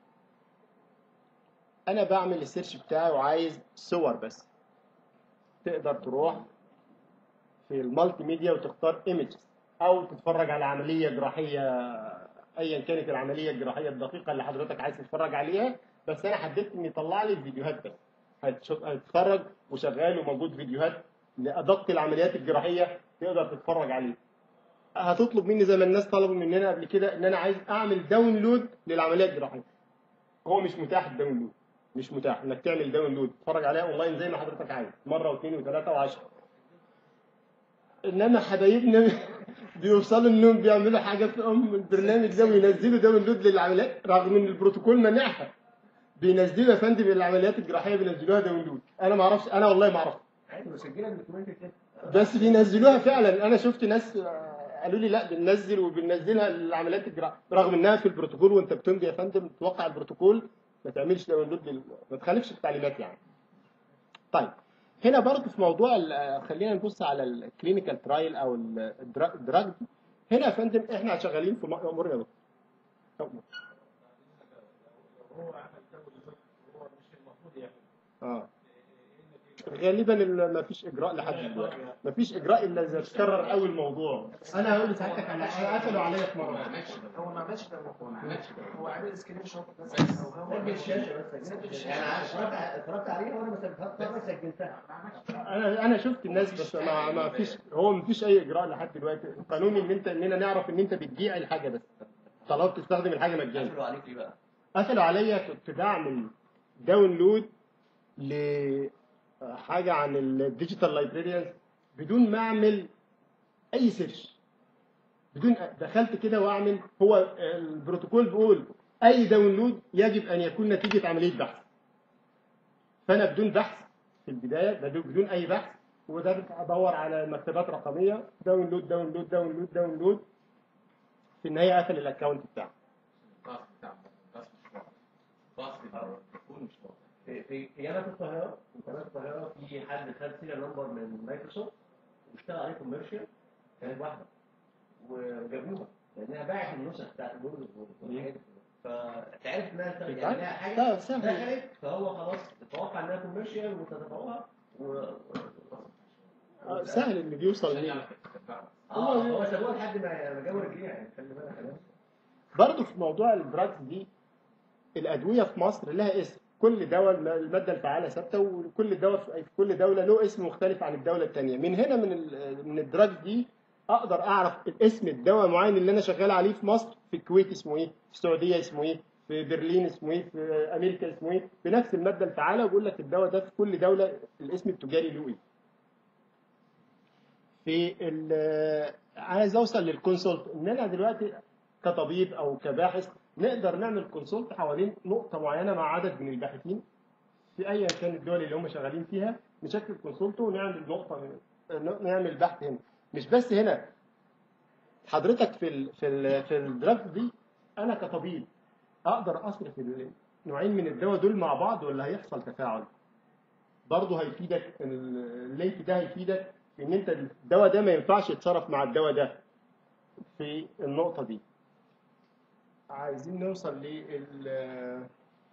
انا بعمل السيرش بتاعي وعايز صور بس تقدر تروح في المالتي ميديا وتختار ايمجز او تتفرج على عمليه جراحيه ايا كانت العمليه الجراحيه الدقيقه اللي حضرتك عايز تتفرج عليها بس انا حددت ان يطلع لي الفيديوهات بس هتشوف هتتفرج وشغال وموجود فيديوهات لادق العمليات الجراحيه تقدر تتفرج عليه هتطلب مني زي ما الناس طلبوا مننا قبل كده ان انا عايز اعمل داونلود للعمليه الجراحيه هو مش متاح الداونلود مش متاح انك تعمل داونلود تتفرج عليها اونلاين زي ما حضرتك عايز مره واثنين وثلاثه وعشره انما حبايبنا بيوصلوا انهم بيعملوا حاجه في ام البرنامج ده وينزلوا داونلود للعمليات رغم ان البروتوكول منعها بينزلوا يا فندم العمليات الجراحيه بينزلوها داونلود انا ما اعرفش انا والله ما اعرف عادي مسجله الدوكيومنت كده بس بينزلوها فعلا انا شفت ناس آه، قالوا لي لا بننزل وبننزلها العمليات الجراحيه رغم انها في البروتوكول وانت بتمضي يا فندم توقع البروتوكول ما تعملش داونلود لل... ما تخالفش التعليمات يعني طيب هنا برضه في موضوع ال- خلينا نبص على الكلينيكال ترايل او الدراج هنا يا فندم احنا شغالين في امور يا دكتور هو عمل دوري هو مش المفروض يعمل اه غالبا ال- ما فيش اجراء لحد دلوقتي ما فيش اجراء الا اذا تكرر قوي الموضوع انا هقول لسعادتك على قفلوا عليا في هو ما مره عملش ده هو ما عملش ده هو ما عملش ده هو عامل سكرين شوت بس بس. أو هو سجل الشاشه بس سجل سجل الشاشة. يعني أنا اتفرجت اتفرجت عليها وانا ما سجلتها مرة سجلتها ما عملش انا انا شفت الناس بس ما ما فيش هو ما فيش اي اجراء لحد دلوقتي القانون ان انت اننا نعرف ان انت بتبيع الحاجه بس طالما بتستخدم الحاجه مجانا قفلوا عليك ليه بقى؟ قفلوا عليا كنت بعمل داونلود لحاجه عن الديجيتال لايبراريانز بدون ما اعمل اي سيرش بدون دخلت كده واعمل هو البروتوكول بيقول اي داونلود يجب ان يكون نتيجه عمليه بحث فانا بدون بحث في البدايه بدون بدون اي بحث وده ادور على مكتبات رقميه داونلود داونلود داونلود داونلود في النهايه قفل الاكونت بتاعي الضغط بتاع الضغط مش واضح الضغط بتاع التليفون مش واضح في في في جامعه القاهره في جامعه القاهره في حد خد سيريال نمبر من مايكروسوفت واشتغل عليه كوميرشال كانت واحده وجابوها لانها باعت النسخ بتاعت الويندوز والحاجات دي. فتعرف انها يعني لها حاجه لا سهل دخلت فهو خلاص توقع انها كوميرشال وتتبعوها و... آه، سهل اللي بيوصل عشان ليه يعرف يتبعه. اه هو سابوها لحد ما ما جابوا رجليها يعني خلي بالك يا برضه في موضوع الدراجز دي الادويه في مصر لها اسم كل دواء الماده الفعاله ثابته وكل دواء في في كل دوله له اسم مختلف عن الدوله الثانيه من هنا من ال- من الدراج دي اقدر اعرف اسم الدواء معين اللي انا شغال عليه في مصر في الكويت اسمه ايه في السعوديه اسمه ايه في برلين اسمه ايه في امريكا اسمه ايه بنفس الماده الفعاله وبقول لك الدواء ده في كل دوله الاسم التجاري له ايه في ال- عايز اوصل للكونسولت ان انا دلوقتي كطبيب او كباحث نقدر نعمل كونسولت حوالين نقطه معينه مع عدد من الباحثين في ايا كان الدول اللي هم شغالين فيها نشكل كونسولت ونعمل نقطه من نعمل بحث هنا مش بس هنا حضرتك في ال في ال في الدراج دي انا كطبيب اقدر اصرف النوعين من الدواء دول مع بعض ولا هيحصل تفاعل برضه هيفيدك اللينك ده هيفيدك في ان انت الدواء ده ما ينفعش يتصرف مع الدواء ده في النقطه دي عايزين نوصل لل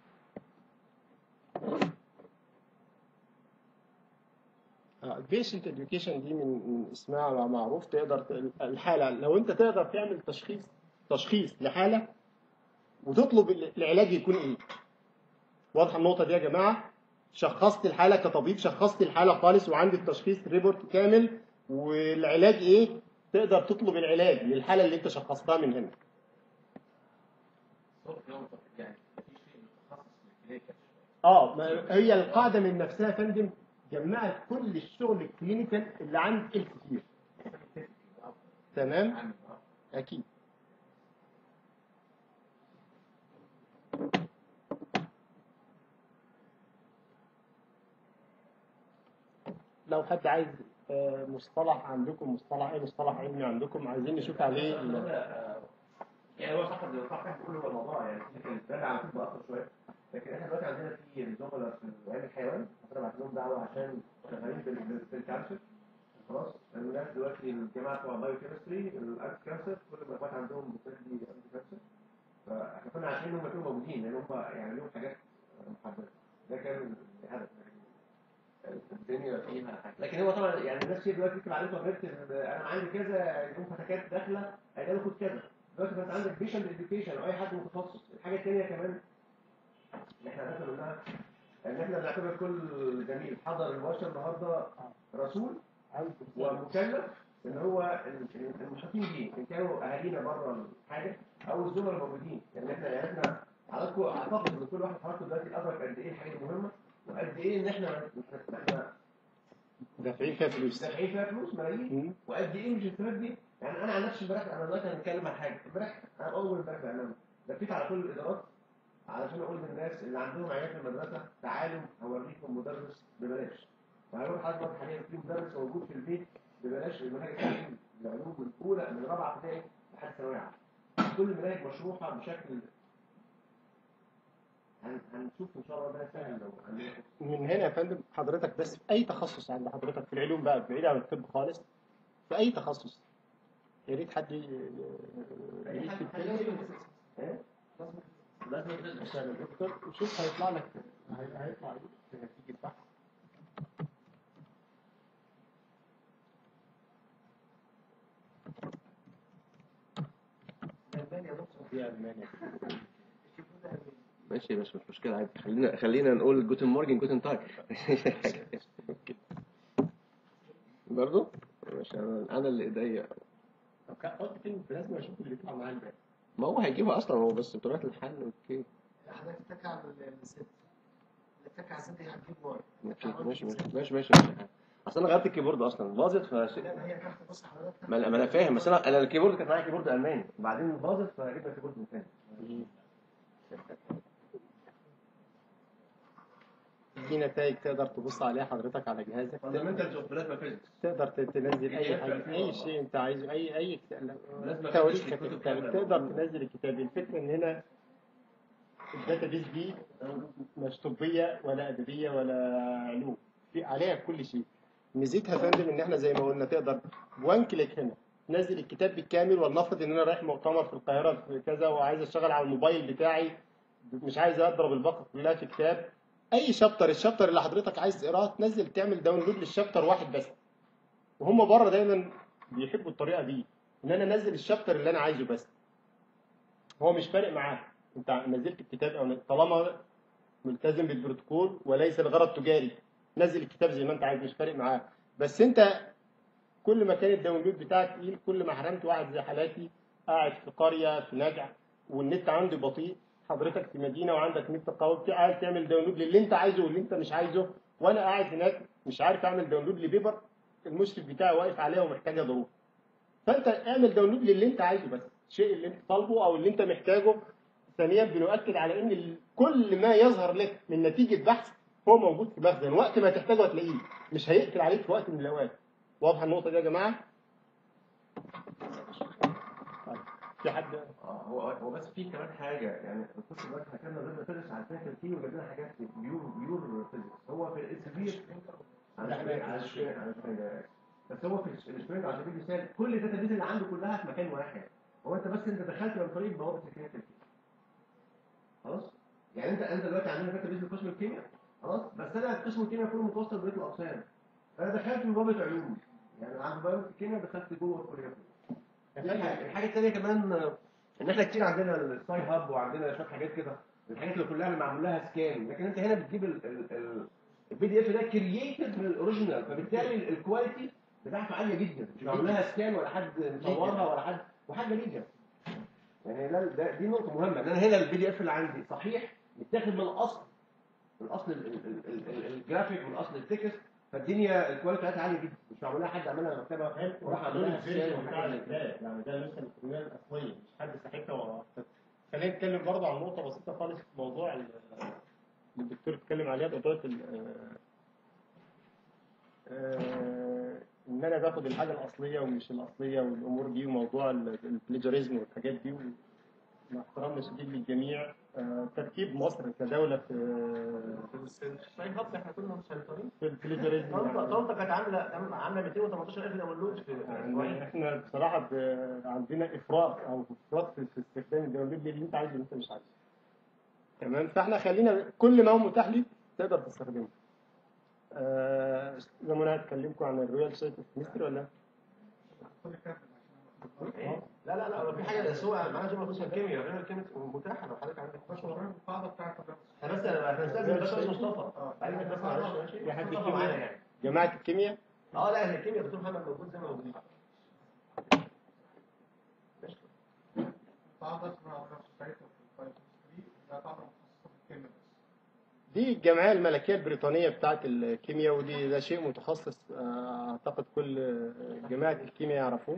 البيشنت اديوكيشن دي من من اسمها معروف تقدر ت- الحاله لو انت تقدر تعمل تشخيص تشخيص لحاله وتطلب ال- العلاج يكون ايه واضحه النقطه دي يا جماعه شخصت الحاله كطبيب شخصت الحاله خالص وعندي التشخيص ريبورت كامل والعلاج ايه تقدر تطلب العلاج للحاله اللي انت شخصتها من هنا صوت نقطة يعني في شيء متخصص للكلينيكال اه ما هي القاعده من نفسها يا فندم جمعت كل الشغل الكلينيكال اللي عند الكتير تمام عن اكيد لو حد عايز آه، مصطلح عندكم مصطلح ايه مصطلح علمي عندكم عايزين نشوف عليه ال- يعني هو صح صح كل هو الموضوع يعني كان على طول اكتر شويه لكن احنا دلوقتي عندنا في زملاء في علم الحيوان انا بعت لهم دعوه عشان شغالين في ال- في الكانسر خلاص الناس دلوقتي الجامعه بتوع بايو كيمستري الارت كانسر كل الاخوات عندهم بتدي انتي كانسر فاحنا كنا عارفين ان هم يكونوا موجودين لان هم يعني لهم حاجات محدده ده كان الهدف يعني الدنيا فيها حاجة. لكن هو طبعا يعني الناس كتير دلوقتي تكتب على الانترنت إن انا عندي كذا يكون فتكات داخله هيقول خد كذا دلوقتي انت عندك بيشنت اديوكيشن او اي حد متخصص الحاجه الثانيه كمان اللي احنا هناخد منها ان احنا بنعتبر كل زميل حضر الورشه النهارده رسول ومكلف ان هو المحيطين بيه ان كانوا اهالينا بره الحاجه او الزملاء الموجودين يعني احنا يعني احنا حضراتكم اعتقد ان كل واحد حضراتكم دلوقتي ادرك قد ايه الحاجه المهمه وقد ايه ان احنا احنا دافعين فيها فلوس دافعين فيها فلوس ملايين مم. وقد ايه مش الفلوس دي يعني انا عن نفسي امبارح انا دلوقتي هنتكلم عن حاجه امبارح انا اول امبارح بامانه لفيت على كل الادارات علشان اقول للناس اللي عندهم عيال في المدرسه تعالوا اوريكم مدرس ببلاش وهيروح حضرتك حاليا في مدرس موجود في البيت ببلاش المناهج التعليم العلوم من اولى من رابعه ابتدائي لحد ثانويه عامه كل المناهج مشروحه بشكل هن- هنشوف ان شاء الله ده سهل لو عندنا من هنا يا فندم حضرتك بس في اي تخصص عند حضرتك في العلوم بقى بعيد عن الطب خالص في اي تخصص يا ريت حد ي- أي حد- يكتب حد كده لازم إيه؟ لازم يدرس. عشان الدكتور شوف هيطلع لك هي- هيطلع لك نتيجة بحث ألمانيا دكتور في ألمانيا ماشي يا باشا مش مشكلة عادي خلينا خلينا نقول جوتن مورجن جوتن تاج برضه؟ ماشي انا انا اللي ايديا طب كان قلت كلمة لازم أشوف اللي يطلع معاه الباقي ما هو هيجيبها اصلا هو بس بطريقة الحل اوكي حضرتك اتكى على الست اتكى على الست دي هتجيب واي ماشي ماشي ماشي ماشي ماشي اصل انا غيرت الكيبورد اصلا باظت فش... لا ما هي تحت بص حضرتك ما ما انا فاهم بس انا انا الكيبورد كان معايا كيبورد الماني وبعدين باظت فجبنا كيبورد من تاني دي نتائج تقدر تبص عليها حضرتك على جهازك فاندمنتالز اوف بلازما فيزيكس تقدر ت- تنزل اي PDF حاجه في اي 2004. شيء انت عايزه اي اي لازم توريك أفتش الكتب الكتاب كاملة. تقدر تنزل الكتاب الفكره ان هنا الداتابيز دي مش طبيه ولا ادبيه ولا علوم في عليها كل شيء ميزتها يا فندم ان احنا زي ما قلنا تقدر وان كليك هنا تنزل الكتاب بالكامل ولنفرض ان انا رايح مؤتمر في القاهره في كذا وعايز اشتغل على الموبايل بتاعي مش عايز اضرب الباقه كلها في كتاب اي شابتر الشابتر اللي حضرتك عايز تقراه تنزل تعمل داونلود للشابتر واحد بس وهم بره دايما بيحبوا الطريقه دي ان انا انزل الشابتر اللي انا عايزه بس هو مش فارق معاه انت نزلت الكتاب او طالما ملتزم بالبروتوكول وليس لغرض تجاري نزل الكتاب زي ما انت عايز مش فارق معاه بس انت كل ما كان الداونلود بتاعك تقيل كل ما حرمت واحد زي حالاتي قاعد في قريه في نجع والنت عندي بطيء حضرتك في مدينه وعندك نت قوي قاعد تعمل داونلود للي انت عايزه واللي انت مش عايزه وانا قاعد هناك مش عارف اعمل داونلود لبيبر المشرف بتاعي واقف عليها ومحتاجه ضروب فانت اعمل داونلود للي انت عايزه بس الشيء اللي انت طالبه او اللي انت محتاجه ثانيا بنؤكد على ان ال- كل ما يظهر لك من نتيجه بحث هو موجود في مخزن وقت ما تحتاجه هتلاقيه مش هيقفل عليك في وقت من الاوقات واضحه النقطه دي يا جماعه طيب، في حد اه هو هو بس في كمان حاجه يعني الدكتور دلوقتي حكينا لنا فيزيكس على فكره وجاب لنا حاجات بيور بيور فيزيكس هو في السبير على سبيل على سبيل على سبيل بس هو في السبير على سبيل المثال كل الداتا بيز اللي عنده كلها في مكان واحد هو انت بس انت دخلت من طريق بوابه الكيمياء خلاص يعني انت انت دلوقتي عندنا داتا بيز قسم الكيمياء خلاص بس انا قسم الكيمياء كله متوصل بقيه الاقسام فانا دخلت من بوابه علوم يعني عند بوابه الكيمياء دخلت جوه الكليه دي حاجة. الحاجة الثانية كمان آه، ان احنا كتير عندنا الساي هاب وعندنا شوية حاجات كده الحاجات اللي كلها اللي معمول لها سكان لكن انت هنا بتجيب البي دي اف ده كرييتد من الاوريجينال فبالتالي ال- الكواليتي بتاعته عالية جدا مش معمول لها سكان ولا حد مصورها ولا حد وحاجة ليجا يعني لا ده دي نقطة مهمة ان انا هنا البي دي اف اللي عندي صحيح متاخد من الاصل من اصل ال- ال- ال- ال- ال- الجرافيك من اصل التكست فالدنيا الكواليتي بتاعتها عالية جدا مش معمول لها حد عملها مكتبة وراح عمل لها سكان بتاع وحاجة زي كده. الكتاب يعني ده النسخه الالكترونيه الاصليه مش حد ساحبها ولا خلينا نتكلم برضه عن نقطه بسيطه خالص في موضوع ال- اللي الدكتور اتكلم عليها موضوع ال- آه، ان انا باخد الحاجه الاصليه ومش الاصليه والامور دي وموضوع ال- البليجريزم والحاجات دي مع احترامنا الشديد للجميع آه، ترتيب مصر كدوله في طيب خلاص احنا كنا مسيطرين في البليجريزم طنطا يعني. طنطا كانت عامله عامله 218000 داونلود في يعني اسبوعين احنا بصراحه ب- عندنا افراط او افراط في في استخدام الداونلود اللي انت عايزه واللي انت مش عايزه. تمام فاحنا خلينا كل ما هو متاح ليك تقدر تستخدمه. آه زي ما انا هتكلمكم عن الرويال سايت اوف ميستري ولا؟ لا لا لا في حاجه سوء معانا زي ما قلت الكيمياء غير الكيمياء متاحه لو حضرتك عندك مش وراه القاعده بتاعت الرقص احنا بس احنا نستاذن بس مصطفى بعد كده بس معلش ماشي في حد مصطفى كيمياء؟ معانا يعني جماعه الكيمياء اه لا الكيمياء دكتور محمد موجود زي ما موجودين قاعده اسمها الرقص سايت اوف الفايتوستري ده قاعده مخصصه بالكيمياء بس دي الجمعيه الملكيه البريطانيه بتاعه الكيمياء ودي ده شيء متخصص آه، اعتقد كل آه، جماعه الكيمياء يعرفوه.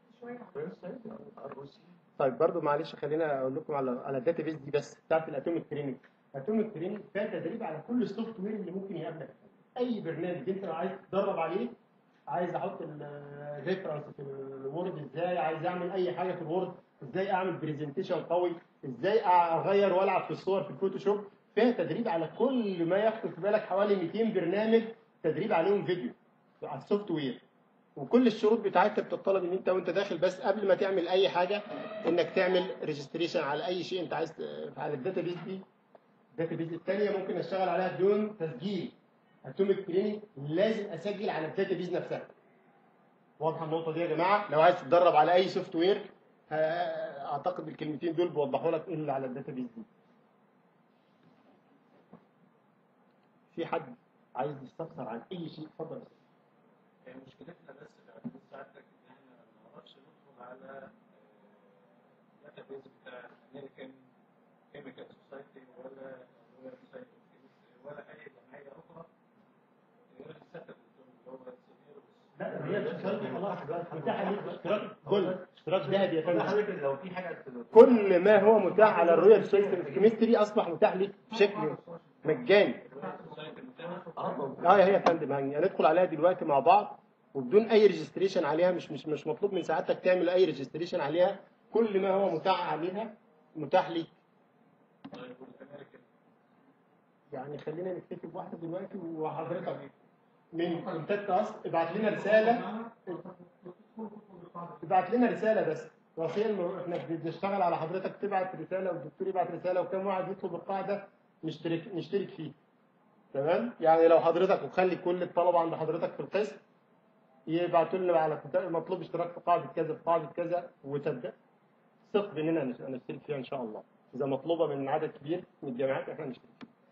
طيب برضو معلش خلينا اقول لكم على على الداتا بيز دي بس بتاعت الاتوميك تريننج الاتوميك تريننج فيها تدريب على كل السوفت وير اللي ممكن يقابلك اي برنامج انت لو عايز تدرب عليه عايز احط الريفرنس في الوورد ازاي عايز اعمل اي حاجه في الوورد ازاي اعمل برزنتيشن قوي ازاي اغير والعب في الصور في الفوتوشوب فيها تدريب على كل ما يخطر في بالك حوالي 200 برنامج تدريب عليهم فيديو على السوفت وير وكل الشروط بتاعتها بتطلب ان انت وانت داخل بس قبل ما تعمل اي حاجه انك تعمل ريجستريشن على اي شيء انت عايز ت- على الداتا بيز دي الداتا بيز الثانيه ممكن اشتغل عليها بدون تسجيل اتوميك تريننج لازم اسجل على الداتا بيز نفسها واضحه النقطه دي يا جماعه لو عايز تتدرب على اي سوفت وير ه- اعتقد الكلمتين دول بيوضحوا لك ايه اللي على الداتا بيز دي في حد عايز يستفسر عن اي شيء اتفضل هي مشكلتنا بس اللي عند ساعتك ان احنا ما نعرفش ندخل على داتا بيز بتاع امريكان كيميكال سوسايتي ولا رويال سايت ولا اي جمعيه اخرى غير السكن اللي هو السينيور لا هي الاشتراك خلاص متاح ليك اشتراك جولد اشتراك ذهبي يا فده فندم حضرتك لو في حاجه كل ما هو متاح على الرويال سيستم كيمستري اصبح متاح ليك بشكل مجاني السوسايتي بتاعنا اه اه هي يا فندم هن- هندخل عليها دلوقتي مع بعض وبدون اي ريجستريشن عليها مش مش مش مطلوب من سعادتك تعمل اي ريجستريشن عليها كل ما هو متاح عليها متاح ليك طيب والامريكان يعني خلينا نكتفي بواحده دلوقتي وحضرتك من كونتاكت اس ابعت لنا رساله ابعت لنا رساله بس وصيل احنا بنشتغل على حضرتك تبعت رساله والدكتور يبعت رساله وكم واحد يطلب القاعده نشترك نشترك فيه تمام يعني لو حضرتك وخلي كل الطلبه عند حضرتك في القسم يبعتوا لنا على كونتاكت مطلوب اشتراك في قاعده كذا في قاعده كذا وتبدا ثق باننا نش- نشترك فيها ان شاء الله اذا مطلوبه من عدد كبير من الجامعات احنا نشترك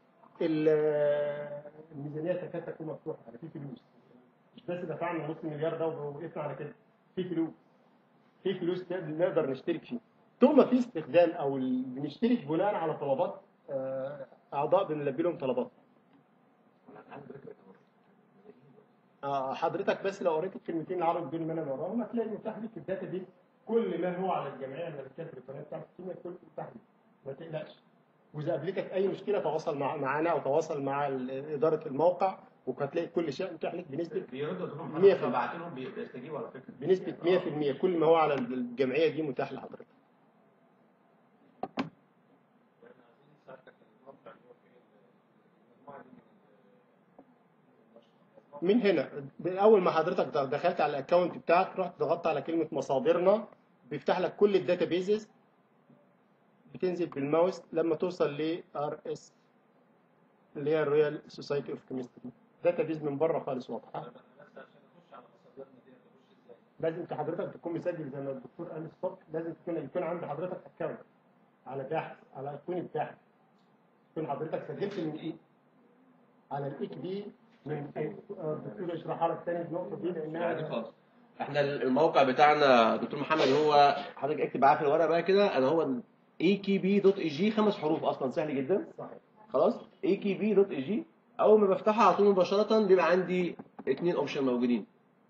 ال- الميزانيه تكاد تكون مفتوحه يعني في فلوس مش بس دفعنا نص مليار ده ووقفنا على كده في فلوس في فلوس نقدر نشترك فيه طول ما في استخدام او ال- بنشترك بناء على طلبات آه، اعضاء بنلبي لهم طلبات آه، حضرتك بس لو قريت الكلمتين العربي دول اللي انا بقراهم هتلاقي متاح لك في الداتا بيس كل ما هو على الجمعيه الملكيه البريطانيه بتاعت الكيمياء كله متاح لك ما تقلقش واذا قابلتك اي مشكله تواصل مع معانا او تواصل مع ال- اداره الموقع وهتلاقي كل شيء متاح لك بنسبه بيردوا تقول لهم 100%. حضرتك بعت لهم بيستجيبوا على فكره بنسبه 100% كل ما هو على الجمعيه دي متاح لحضرتك واحنا عايزين نساعدك الموقع اللي هو فيه المجموعه دي من من هنا اول ما حضرتك دخلت على الاكونت بتاعك رحت ضغطت على كلمه مصادرنا بيفتح لك كل الداتا بيزز بتنزل بالماوس لما توصل ل ار اس اللي هي الرويال سوسايتي اوف كيمستري داتا بيز من بره خالص واضحه طيب انا بس عشان اخش على مصادرنا دي اخش ازاي؟ لازم انت حضرتك تكون مسجل زي ما الدكتور قال الصبح لازم تكون يكون عند حضرتك اكونت على باحث على ايقونه باحث تكون حضرتك سجلت من ايه على الايك دي من آه، الدكتور يشرحها لك تاني النقطه دي عادي لانها خالص احنا الموقع بتاعنا دكتور محمد هو حضرتك اكتب معاه في الورقه بقى كده انا هو اي كي بي دوت اي جي خمس حروف اصلا سهل جدا صحيح خلاص اي كي بي دوت اي جي اول ما بفتحها على طول مباشره بيبقى عندي اثنين اوبشن موجودين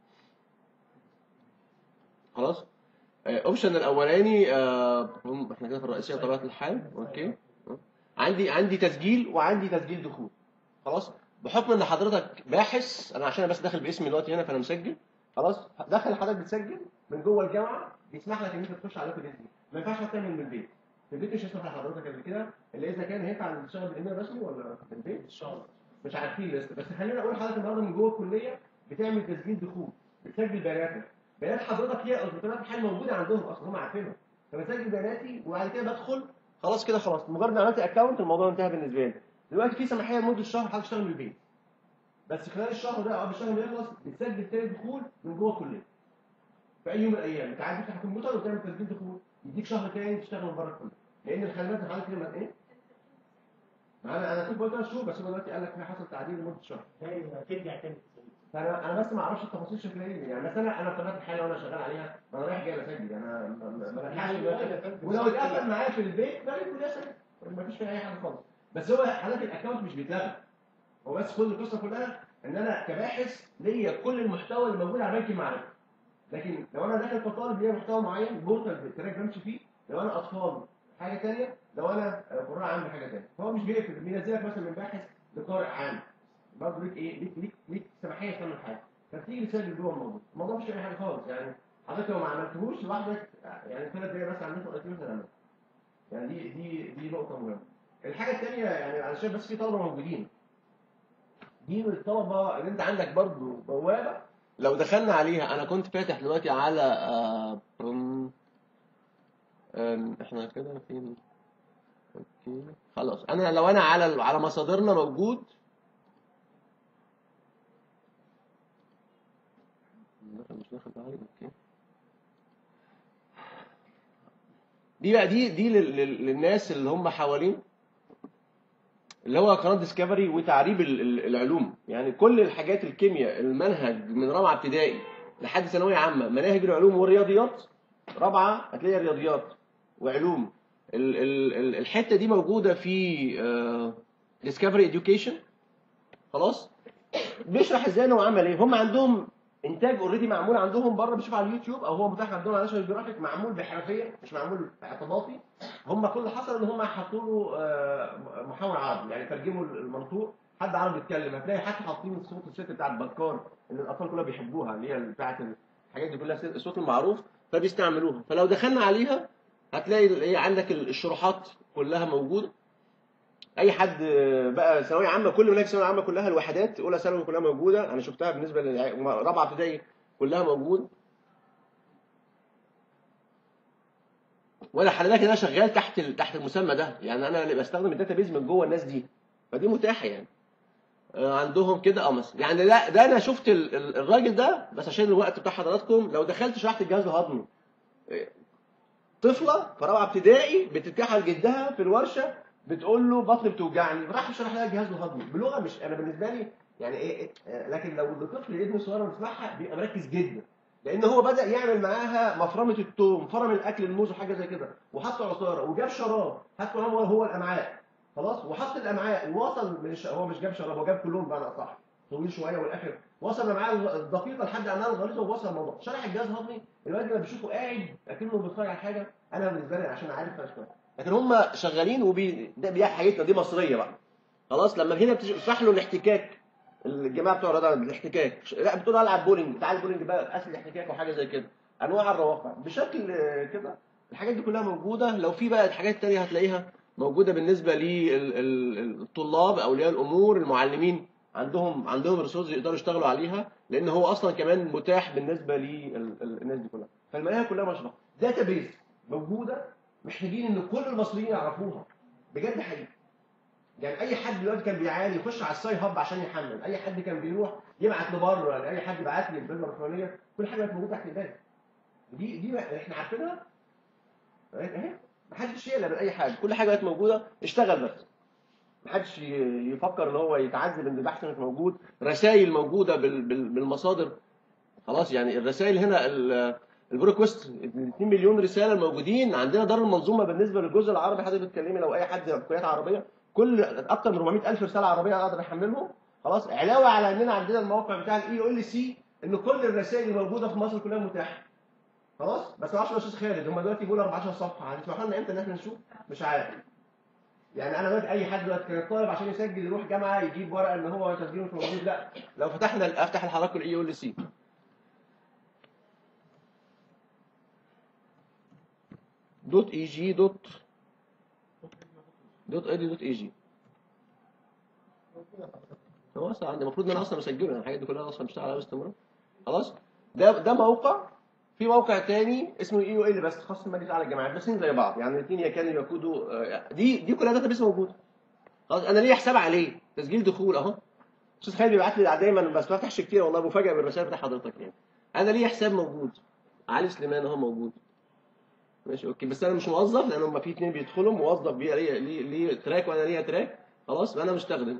خلاص اوبشن الاولاني آه، هم- احنا كده في الرئيسيه بطبيعه الحال اوكي عندي عندي تسجيل وعندي تسجيل دخول خلاص بحكم ان حضرتك باحث انا عشان بس داخل باسمي دلوقتي هنا فانا مسجل خلاص داخل حضرتك بتسجل من جوه الجامعه بيسمح لك ان انت تخش على الويب دي ما ينفعش تعمل من البيت في البيت مش هيسمح لحضرتك قبل كده الا اذا كان هينفع تشتغل بالايميل الرسمي ولا في البيت ان شاء الله مش عارفين لسه بس خلينا اقول لحضرتك النهارده من جوه الكليه بتعمل تسجيل دخول بتسجل بياناتك بيانات حضرتك هي بطبيعه الحال موجوده عندهم اصلا هم عارفينها فبسجل بياناتي وبعد كده بدخل خلاص كده خلاص مجرد ما عملت اكونت الموضوع انتهى بالنسبه لي دلوقتي في سماحيه لمده شهر حضرتك تشتغل من البيت بس خلال الشهر ده او الشهر ما يخلص بتسجل تاني دخول من جوه الكليه في اي يوم من الايام انت عايز تفتح الكمبيوتر وتعمل تسجيل دخول يديك شهر تاني تشتغل من بره الكليه لان الخدمات اللي حضرتك كده ايه؟ ما انا انا كنت بقول ثلاث شهور بس هو دلوقتي قال لك في حصل تعديل لمده شهر تاني هترجع تاني فانا انا بس ما اعرفش التفاصيل شكلها ايه يعني بس انا انا بطبيعه الحال وانا شغال عليها ما انا رايح جاي اسجل انا ما- ما ما بلحقش دلوقتي. ولو اتقفل معايا في البيت بلاقي كلها سجل ما فيش فيها اي حاجه خالص بس هو حالات الاكونت مش بيتلغى هو بس كل القصه كلها ان انا كباحث ليا كل المحتوى اللي موجود على بنك المعرفه لكن لو انا داخل كطالب ليا محتوى معين بورتال بالتراك بمشي فيه لو انا اطفال حاجه ثانيه لو انا قراء عام حاجه ثانيه فهو مش بيقفل بينزلك مثلا من باحث لقارئ عام برضه ليك ايه ليك ليك ليك سماحيه تعمل حاجه فبتيجي تسجل جوه الموضوع الموضوع مش اي حاجه خالص يعني حضرتك لو ما عملتهوش لوحدك يعني ثلاث دقايق بس عملته قلت له تمام يعني دي دي دي نقطه مهمه الحاجه الثانيه يعني علشان بس في طلبه موجودين دي من الطلبه اللي انت عندك برضو بوابه لو دخلنا عليها انا كنت فاتح دلوقتي على آه أم، أم، احنا كده فين اوكي خلاص انا لو انا على على مصادرنا موجود دخل مش داخل معايا اوكي دي بقى دي دي لل- لل- للناس اللي هم حوالين اللي هو قناه ديسكفري وتعريب ال- ال- العلوم يعني كل الحاجات الكيمياء المنهج من رابعه ابتدائي لحد ثانويه عامه مناهج العلوم والرياضيات رابعه هتلاقي رياضيات وعلوم ال- ال- ال- الحته دي موجوده في ديسكفري اديوكيشن خلاص بيشرح ازاي انه عمل ايه هم عندهم انتاج اوريدي معمول عندهم بره بيشوف على اليوتيوب او هو متاح عندهم على ناشونال جرافيك معمول بحرفيه مش معمول اعتباطي هم كل اللي حصل ان هم حطوا له آه، محاور عربي يعني ترجموا المنطوق حد عربي يتكلم هتلاقي حتى حاطين صوت الست بتاعت بكار اللي الاطفال كلها بيحبوها اللي هي بتاعت الحاجات دي كلها الصوت المعروف فبيستعملوها فلو دخلنا عليها هتلاقي ايه عندك الشروحات كلها موجوده اي حد آه، بقى ثانويه عامه كل مناهج ثانويه عامه كلها الوحدات اولى ثانوي كلها موجوده انا شفتها بالنسبه لرابعه ابتدائي كلها موجود وانا حضرتك انا شغال تحت ال- تحت المسمى ده يعني انا اللي بستخدم الداتابيز من جوه الناس دي فدي متاحه يعني آه، عندهم كده اه مثلا يعني لا ده انا شفت ال- ال- الراجل ده بس عشان الوقت بتاع حضراتكم لو دخلت شرحت الجهاز الهضمي آه، طفله في رابعه ابتدائي بتتكحل جدها في الورشه بتقول له بطني بتوجعني راح يشرح لها الجهاز الهضمي بلغه مش انا بالنسبه لي يعني ايه إيه- آه، لكن لو الطفل ابن صغير بيسمعها بيبقى مركز جدا لان هو بدا يعمل معاها مفرمه التوم فرم الاكل الموز وحاجه زي كده وحط عصاره وجاب شراب حط معاه هو الامعاء خلاص وحط الامعاء ووصل من الش... هو مش جاب شراب هو جاب كلهم بقى اصح طويل شويه والاخر وصل معاه الدقيقه لحد انها الغليظه ووصل الموضوع شرح الجهاز الهضمي الواد لما بيشوفه قاعد اكنه بيتفرج على حاجه انا بالنسبه لي عشان عارف أشكال. لكن هم شغالين وبي ده دي حاجتنا دي مصريه بقى خلاص لما هنا بتشرح له الاحتكاك الجماعه بتوع الرياضه الاحتكاك لا بتقول العب بولينج تعال بولينج بقى اسل الاحتكاك وحاجه زي كده انواع الروافع بشكل آه، كده الحاجات دي كلها موجوده لو في بقى حاجات تانية هتلاقيها موجوده بالنسبه للطلاب اولياء الامور المعلمين عندهم عندهم ريسورس يقدروا يشتغلوا عليها لان هو اصلا كمان متاح بالنسبه للناس دي كلها فالمناهج كلها مشروع داتا بيز موجوده محتاجين ان كل المصريين يعرفوها بجد حقيقي يعني اي حد دلوقتي كان بيعاني يخش على الساي هاب عشان يحمل اي حد كان بيروح يبعت لبره يعني اي حد يبعت لي البلد الفلانيه كل حاجه بقت موجوده تحت ايدينا دي دي بقى احنا عارفينها اهي محدش يقلق من اي حاجه كل حاجه بقت موجوده اشتغل بس محدش ي- يفكر ان هو يتعذب ان البحث مش موجود رسائل موجوده بال- بال- بالمصادر خلاص يعني الرسائل هنا ال- البروكوست 2 مليون رساله الموجودين عندنا دار المنظومه بالنسبه للجزء العربي حضرتك بتتكلمي لو اي حد في كليات عربيه كل اكتر من 400 الف رساله عربيه اقدر احملهم خلاص علاوه على اننا عندنا الموقع بتاع الاي او ال سي ان كل الرسائل اللي موجوده في مصر كلها متاحه خلاص بس ما اعرفش يا استاذ خالد هم دلوقتي بيقولوا 14 صفحه هتسمحوا لنا امتى ان احنا نشوف مش عارف يعني انا دلوقتي اي حد دلوقتي كان طالب عشان يسجل يروح جامعه يجيب ورقه ان هو تسجيله مش موجود لا لو فتحنا افتح لحضراتكم الاي او ال سي دوت اي جي دوت دوت اي دي دوت اي جي هو اصلا عندي المفروض ان انا اصلا مسجله يعني الحاجات دي كلها اصلا بشتغل عليها باستمرار خلاص ده ده موقع في موقع تاني اسمه اي او ال بس خاص بالمجلس على الجامعات بس الاثنين زي بعض يعني الاثنين يكادوا يكودوا آه، دي دي كلها داتا بيس موجوده خلاص انا ليا حساب عليه تسجيل دخول اهو استاذ خالد بيبعت لي دايما بس ما بفتحش كتير والله مفاجاه بالرسائل بتاع حضرتك يعني انا ليا حساب موجود علي سليمان اهو موجود ماشي اوكي بس انا مش موظف لان هم في اثنين بيدخلوا موظف بيه ليه ليه ليه تراك وانا ليا تراك خلاص انا مستخدم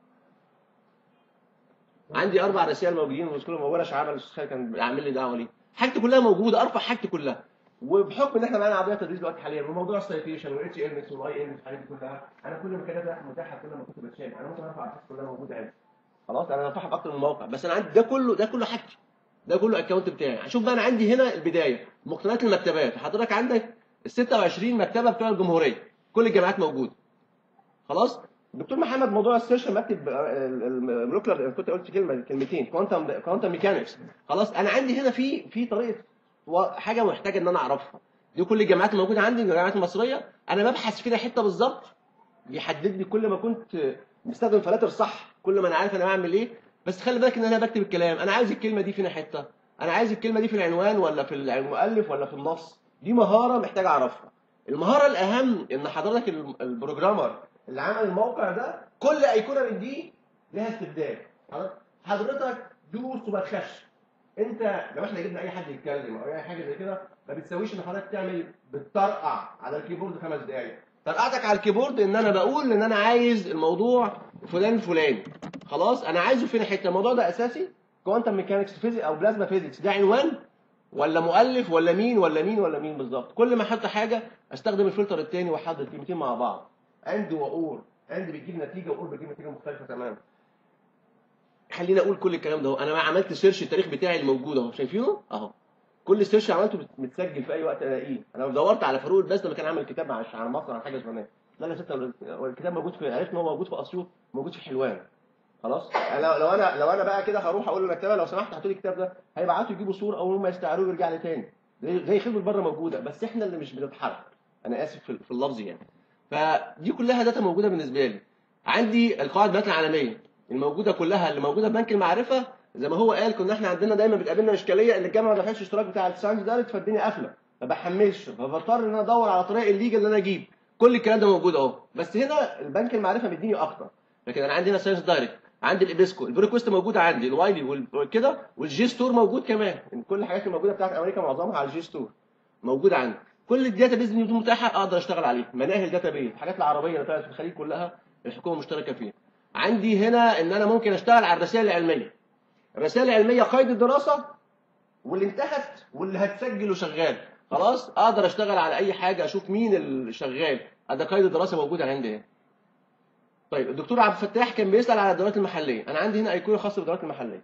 عندي اربع رسائل موجودين مش كلهم ورش عمل الاستاذ خالد كان عامل لي دعوه ليه حاجتي كلها موجوده ارفع حاجتي كلها وبحكم ان احنا معانا عربيه تدريس دلوقتي حاليا وموضوع السيتيشن والاتش ام اس والاي ام الحاجات دي كلها انا كل المكانات دي متاحه كل ما كنت بتشابه انا ممكن ارفع الحاجات كلها موجوده عندي خلاص انا رافعها باكتر من موقع بس انا عندي ده كله ده كله حاجتي ده كله الاكونت بتاعي شوف بقى انا عندي هنا البدايه مقتنيات المكتبات حضرتك عندك ال 26 مكتبه بتوع الجمهوريه كل الجامعات موجوده خلاص دكتور محمد موضوع السيرش مكتب المولكولر كنت قلت كلمه كلمتين كوانتم كوانتم ميكانكس خلاص انا عندي هنا في في طريقه و- حاجه محتاجه ان انا اعرفها دي كل الجامعات الموجوده عندي الجامعات المصريه انا ببحث فيها حته بالظبط بيحدد لي كل ما كنت بستخدم فلاتر صح كل ما انا عارف انا بعمل ايه بس خلي بالك ان انا بكتب الكلام انا عايز الكلمه دي فين حته انا عايز الكلمه دي في العنوان ولا في المؤلف ولا في النص دي مهاره محتاج اعرفها المهاره الاهم ان حضرتك الم- البروجرامر اللي عمل الموقع ده كل ايقونه من دي لها استبدال حضرتك- حضرتك دوس وما تخافش انت لو احنا جبنا اي حد يتكلم او اي حاجه زي كده ما بتسويش ان حضرتك تعمل بتطرقع على الكيبورد خمس دقائق طرقعتك على الكيبورد ان انا بقول ان انا عايز الموضوع فلان فلان خلاص انا عايزه فين حته الموضوع ده اساسي كوانتم ميكانكس فيزيك او بلازما فيزيكس ده عنوان ولا مؤلف ولا مين ولا مين ولا مين بالظبط كل ما احط حاجه استخدم الفلتر الثاني واحط الكلمتين مع بعض اند واور اند بتجيب نتيجه واور بتجيب نتيجه مختلفه تماما خليني اقول كل الكلام ده اهو انا ما عملت سيرش التاريخ بتاعي الموجود اهو شايفينه اهو كل سيرش عملته بت- متسجل في اي وقت الاقيه انا لو دورت على فاروق الباز لما كان عامل كتاب عن عن مصر عن حاجه فلانيه لا لا ستة هو الكتاب موجود في عرفت ان هو موجود في اسيوط موجود في حلوان خلاص انا لو انا لو انا بقى كده هروح اقول للمكتبه لو سمحت هاتوا لي الكتاب ده هيبعتوا يجيبوا صوره اول ما يستعاروه ويرجع لي تاني زي زي خدمه بره موجوده بس احنا اللي مش بنتحرك انا اسف في في اللفظ يعني فدي كلها داتا موجوده بالنسبه لي عندي القواعد البيانات العالميه الموجوده كلها اللي موجوده في بنك المعرفه زي ما هو قال كنا احنا عندنا دايما بتقابلنا اشكاليه ان الجامعه ما دفعتش الاشتراك بتاع الساينس دايركت فالدنيا قافله ما بحملش فبضطر ان انا ادور على طريق الليجل ان انا اجيب كل الكلام ده موجود اهو بس هنا البنك المعرفه مديني اكتر لكن انا عندي هنا ساينس دايركت عندي الابيسكو البريكوست موجوده عندي الوايلي وكده والجي ستور موجود كمان كل الحاجات الموجوده بتاعت امريكا معظمها على الجي ستور موجود عندي كل الداتا بيز دي متاحه اقدر اشتغل عليها مناهل داتا بيز الحاجات العربيه اللي طلعت في الخليج كلها الحكومه مشتركه فيها عندي هنا ان انا ممكن اشتغل على الرسائل العلميه الرسائل العلميه قيد الدراسه واللي انتهت واللي هتسجل وشغال خلاص اقدر اشتغل على اي حاجه اشوف مين اللي شغال ده قيد الدراسه موجود عندي هنا طيب الدكتور عبد الفتاح كان بيسال على الدورات المحليه انا عندي هنا ايقونه خاصه بالدورات المحليه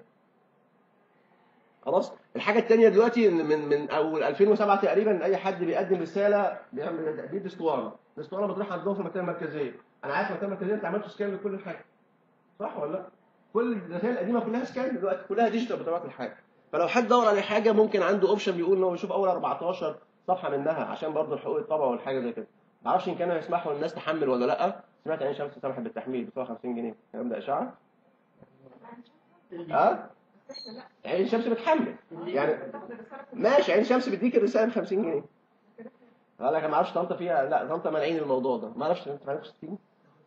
خلاص الحاجه الثانيه دلوقتي ان من من اول 2007 تقريبا اي حد بيقدم رساله بيعمل بيدي اسطوانه الاسطوانه بتروح عندهم في المكتبه المركزيه انا عارف المكتبه المركزيه انت عملت سكان لكل حاجه صح ولا لا كل الرسائل القديمه كلها سكان دلوقتي كلها ديجيتال بطبيعه الحال فلو حد دور على حاجه ممكن عنده اوبشن بيقول ان هو يشوف اول 14 صفحه منها عشان برضه الحقوق الطبع والحاجه زي كده ما اعرفش ان كانوا يسمحوا للناس تحمل ولا لا سمعت عين شمس سمحت بالتحميل بتوع 50 جنيه الكلام ده اشاعه ها عين شمس بتحمل يعني ماشي عين شمس بيديك الرساله ب 50 جنيه قال لك أنا ما اعرفش طنطا فيها لا طنطا مانعين الموضوع ده ما اعرفش انت عارف 60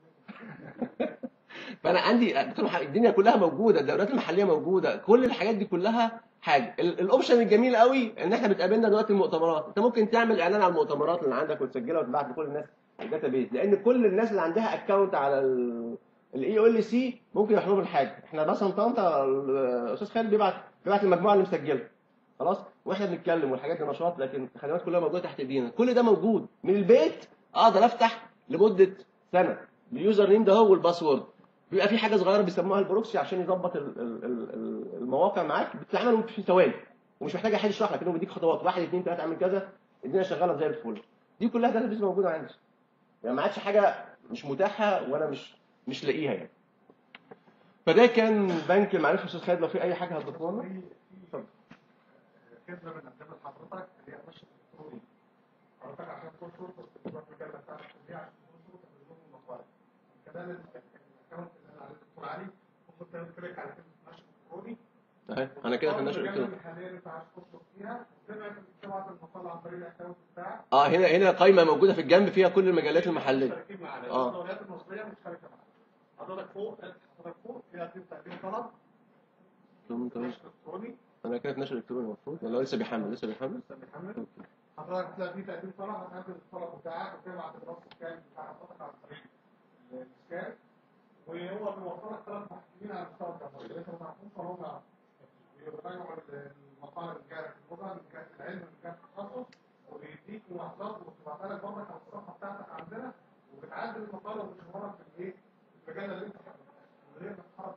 فانا عندي الدنيا كلها موجوده الدورات المحليه موجوده كل الحاجات دي كلها حاجه ال- الاوبشن الجميل قوي ان احنا بتقابلنا دلوقتي المؤتمرات انت ممكن تعمل اعلان على المؤتمرات اللي عندك وتسجلها وتبعت لكل الناس الداتا بيز لان كل الناس اللي عندها اكونت على الاي او ال سي ممكن يحضروا الحاجه احنا مثلا طنطا الاستاذ خالد بيبعت بيبعت المجموعه اللي مسجله خلاص واحنا بنتكلم والحاجات دي نشاط لكن الخدمات كلها موجوده تحت ايدينا كل ده موجود من البيت اقدر افتح لمده سنه اليوزر نيم ده هو والباسورد بيبقى في حاجه صغيره بيسموها البروكسي عشان يظبط ال- ال- ال- ال- المواقع معاك بتتعمل في ثواني ومش محتاج حد يشرح لك انه بيديك خطوات واحد اثنين ثلاثه اعمل كذا الدنيا شغاله زي الفل دي كلها داتا بيز موجوده عندي يعني ما عادش حاجه مش متاحه وانا مش مش لاقيها يعني فده كان بنك المعرفه استاذ خالد لو في اي حاجه هتضيفوها لنا في في خدمه من قدام لحضرتك اللي هي النشر الالكتروني حضرتك عشان تكون شرطه تروح المجله بتاعتك الكليه عشان تكون شرطه تنظم المقال كمان الاكونت اللي انا عليه الدكتور علي ممكن تعمل كليك على كلمه نشر الكتروني اهي انا كده في النشر الكتروني الالكتروني الحاليه اللي انت عايز تطلب فيها وتبعت تبعت المقال عن طريق الاكونت بتاعك اه هنا هنا قائمه موجوده في الجنب فيها كل المجالات المحليه مشتركين معانا آه. الدوريات المصريه مشتركه معانا حضرتك فوق حضرتك فوق فيها تقديم طلب نشر الكتروني انا كده في نشر الكتروني المفروض ولا هو لسه بيحمل لسه بيحمل لسه بيحمل حضرتك هتلاقي فيه تقديم طلب هتقدم الطلب بتاعك وتبعت النص الكامل بتاع حضرتك عن طريق الاسكان وهو بيوصلك ثلاث محكمين على مستوى الجمهوريه انت ما تعرفوش فهم بيراجعوا المقال من جهه اللغه من جهه العلم من جهه التخصص وبيديك ملاحظات وبتبعتها لك برضك على الصفحه بتاعتك عندنا وبتعدل المقاله وبتشهرها في الايه؟ في المجله اللي انت حاببها وهي بتتحرك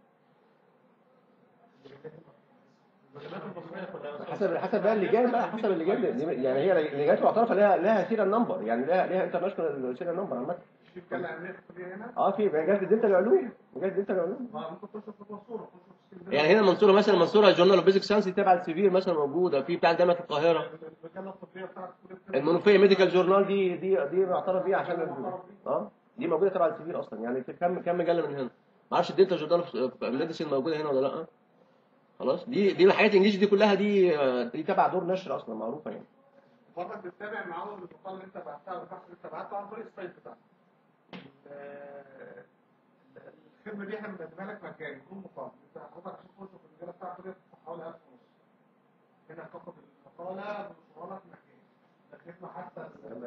المجالات المصريه كلها حسب حسب بقى اللجان بقى حسب اللجان دي- يعني هي اللجان معترفه لها لها سيريال نمبر يعني لها لها انترناشونال سيريال نمبر عامه مش في بتتكلم عن الكليه هنا اه في مجال الدلتا العلوم مجال الدلتا العلوم ما ممكن تشوف في المنصوره تشوف في اسكندريه يعني هنا المنصوره مثلا المنصوره جورنال اوف بيزك ساينس تبع السيفير مثلا موجوده في بتاع جامعه القاهره المجله الطبيه بتاعت كليه الطب. المنوفيه ميديكال جورنال دي دي دي معترف بيها عشان اه دي موجوده تبع السيفير اصلا يعني في كم كم مجله من هنا ما اعرفش الدلتا جورنال اوف ميديسين موجوده هنا ولا لا خلاص دي دي الحاجات الانجليزي دي كلها دي آه، دي تبع دور نشر اصلا معروفه يعني برضك بتتابع معاهم المقال اللي انت بعتها والبحث اللي انت بعته عن طريق السايت بتاعك. ال- الخدمه دي احنا بنقدمها لك مجاني بدون مقابل انت حضرتك عشان تخش في المجله بتاعتك دي حوالي 1000 ونص. هنا تاخد المقاله بنشرها لك مجاني. ده خدمه حتى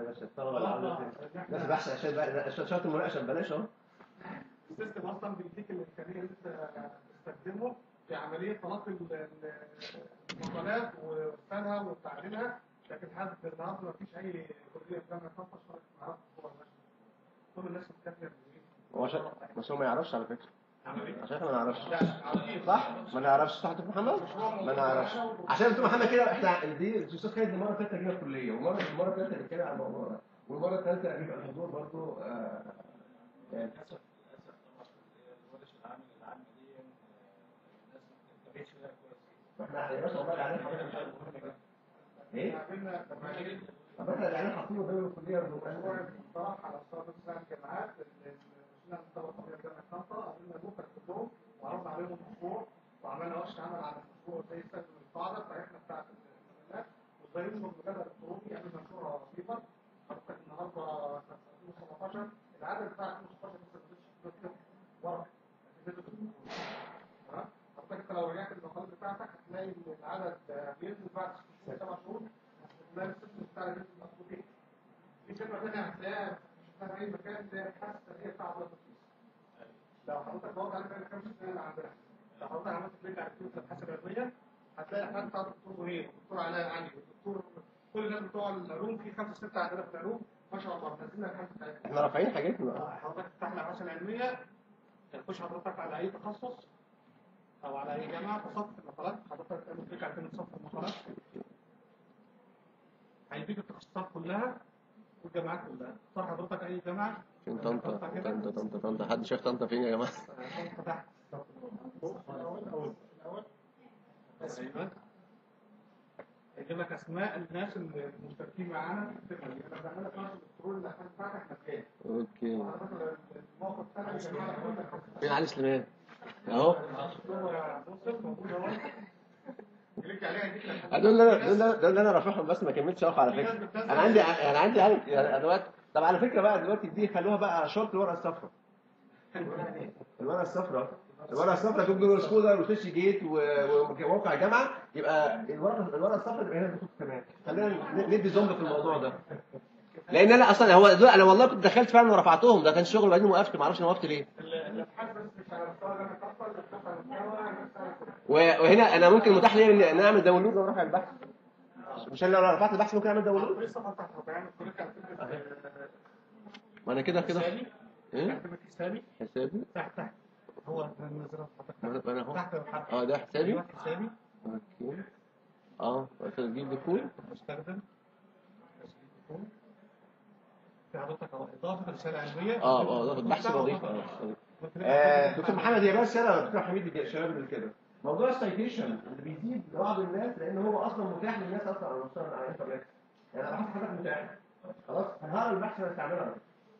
الناس بحث عشان بقى شرط المناقشه ببلاش اهو السيستم اصلا بيديك الامكانيه اللي انت تستخدمه في عمليه تلقي ال- ال- المقالات وارسالها وتعديلها لكن لحد النهارده مفيش اي كليه في جامعه مصر اشتركت معاها في الصور كل الناس مكتفيه هو عشان بس هو ما يعرفش على فكره بالايه؟ عشان احنا ما نعرفش عارفين صح ما نعرفش صح يا دكتور محمد ما نعرفش عشان دكتور محمد كده احنا دي الاستاذ خالد المره الثالثه جينا الكليه ومره المره الثالثه بيتكلم عن الموضوع ده والمره الثالثه بيبقى الحضور برضه آه، يعني للاسف للاسف طبعا الورش العمل العامه دي آه، الناس ما بتتبعش فيها كويس احنا يا باشا والله قاعدين حضرتك ايه؟ عملنا طب احنا قاعدين حاطين قدام الكليه هو والمؤسسة. بصراحة على مستوى مثلا الجامعات المسؤولين عن الدولة القومية جامعة طنطا قابلنا المخرج كلهم وعرضنا عليهم المشروع وعملنا ورشة عمل على المشروع ازاي يستخدم القاعدة بتاعتنا بتاعت المجلات وازاي ينشر المجال الإلكتروني قبل ما ننشرها رصيفا حضرتك النهارده سنة 2017 العدد بتاع 2016 لسه ما نزلش في الكتاب ورق لكن نزل في الكتاب. تمام؟ حضرتك انت لو رجعت المقالات بتاعتك هتلاقي ان العدد بينزل بعد ست شهور سبع شهور هتلاقي السيستم بتاع الناس مظبوطين في فكرة تانية هتلاقيها شفتها في أي مكان اللي هي الحاسة اللي هي بتاع عضلة التنفيذ. لو حضرتك دورت على كام سنة اللي عندنا لو حضرتك عملت كليك على الكتب الحاسة العلمية هتلاقي الحاجة بتاعت الدكتور مهير والدكتور علاء علي والدكتور كل الناس بتوع العلوم في خمسة ستة عندنا في العلوم ما شاء الله منزلنا الحاسة بتاعتنا. احنا رافعين حاجاتنا آه، حضرتك تفتح لك الحاسة العلمية تخش حضرتك على أي تخصص أو على أي جامعة في صف المقالات حضرتك تعمل كليك على كلمة صف المقالات هيديك التخصصات كلها والجامعات كلها اختار حضرتك اي جامعه فين طنطا طنطا طنطا طنطا حد شاف طنطا فين يا جماعه فتحت ايوه يجيب لك اسماء الناس اللي مشتركين معانا في الفكره دي انا بعمل لك نشر الكنترول اللي احنا بتاعتك مكان اوكي على فكره الموقف بتاعنا يا جماعه كل فين علي سليمان اهو الصوره يا مصطفى موجوده اهو كليك عليها يديك لك دول اللي انا دول اللي- دول اللي انا رافعهم بس ما كملتش اروح على فكره انا عندي انا عندي عارف يعني دلوقتي طب على فكره بقى دلوقتي دي خلوها بقى شورت الورقه الصفراء الورقه الصفراء الورقه الصفراء جوجل سكولر وفيش جيت و- وموقع جامعه يبقى الورقه الورقه الصفراء تبقى هنا الدكتور كمان خلينا ن- ندي زومب في الموضوع ده لان انا اصلا هو دول انا والله كنت دخلت فعلا ورفعتهم ده كان شغل وبعدين وقفت ما اعرفش انا وقفت ليه الابحاث بس مش على مستوى جامعه طنطا اللي بتفتح على مستوى و- وهنا انا ممكن متاح لي ان أنا اعمل داونلود ورفع البحث مش انا لو رفعت البحث ممكن اعمل داونلود لسه ما فتحت بعمل كليك على كلمه ما انا كده كده حسابي ايه كلمه حسابي حسابي تحت تحت هو منزلها ما حضرتك أنا- ما انا اهو تحت الحرف اه ده حسابي أيوة، حسابي اوكي اه تسجيل دخول مستخدم تسجيل دخول. في حضرتك اهو اضافه رساله علميه اه اه ده بحث وظيفه اه آه، دكتور محمد يا بس انا دكتور حميد الشباب اللي كده موضوع السايتيشن اللي بيزيد لبعض الناس لان هو اصلا متاح للناس اصلا على مستوى على الانترنت يعني انا بحث حضرتك متاح خلاص هنهار البحث انا استعملها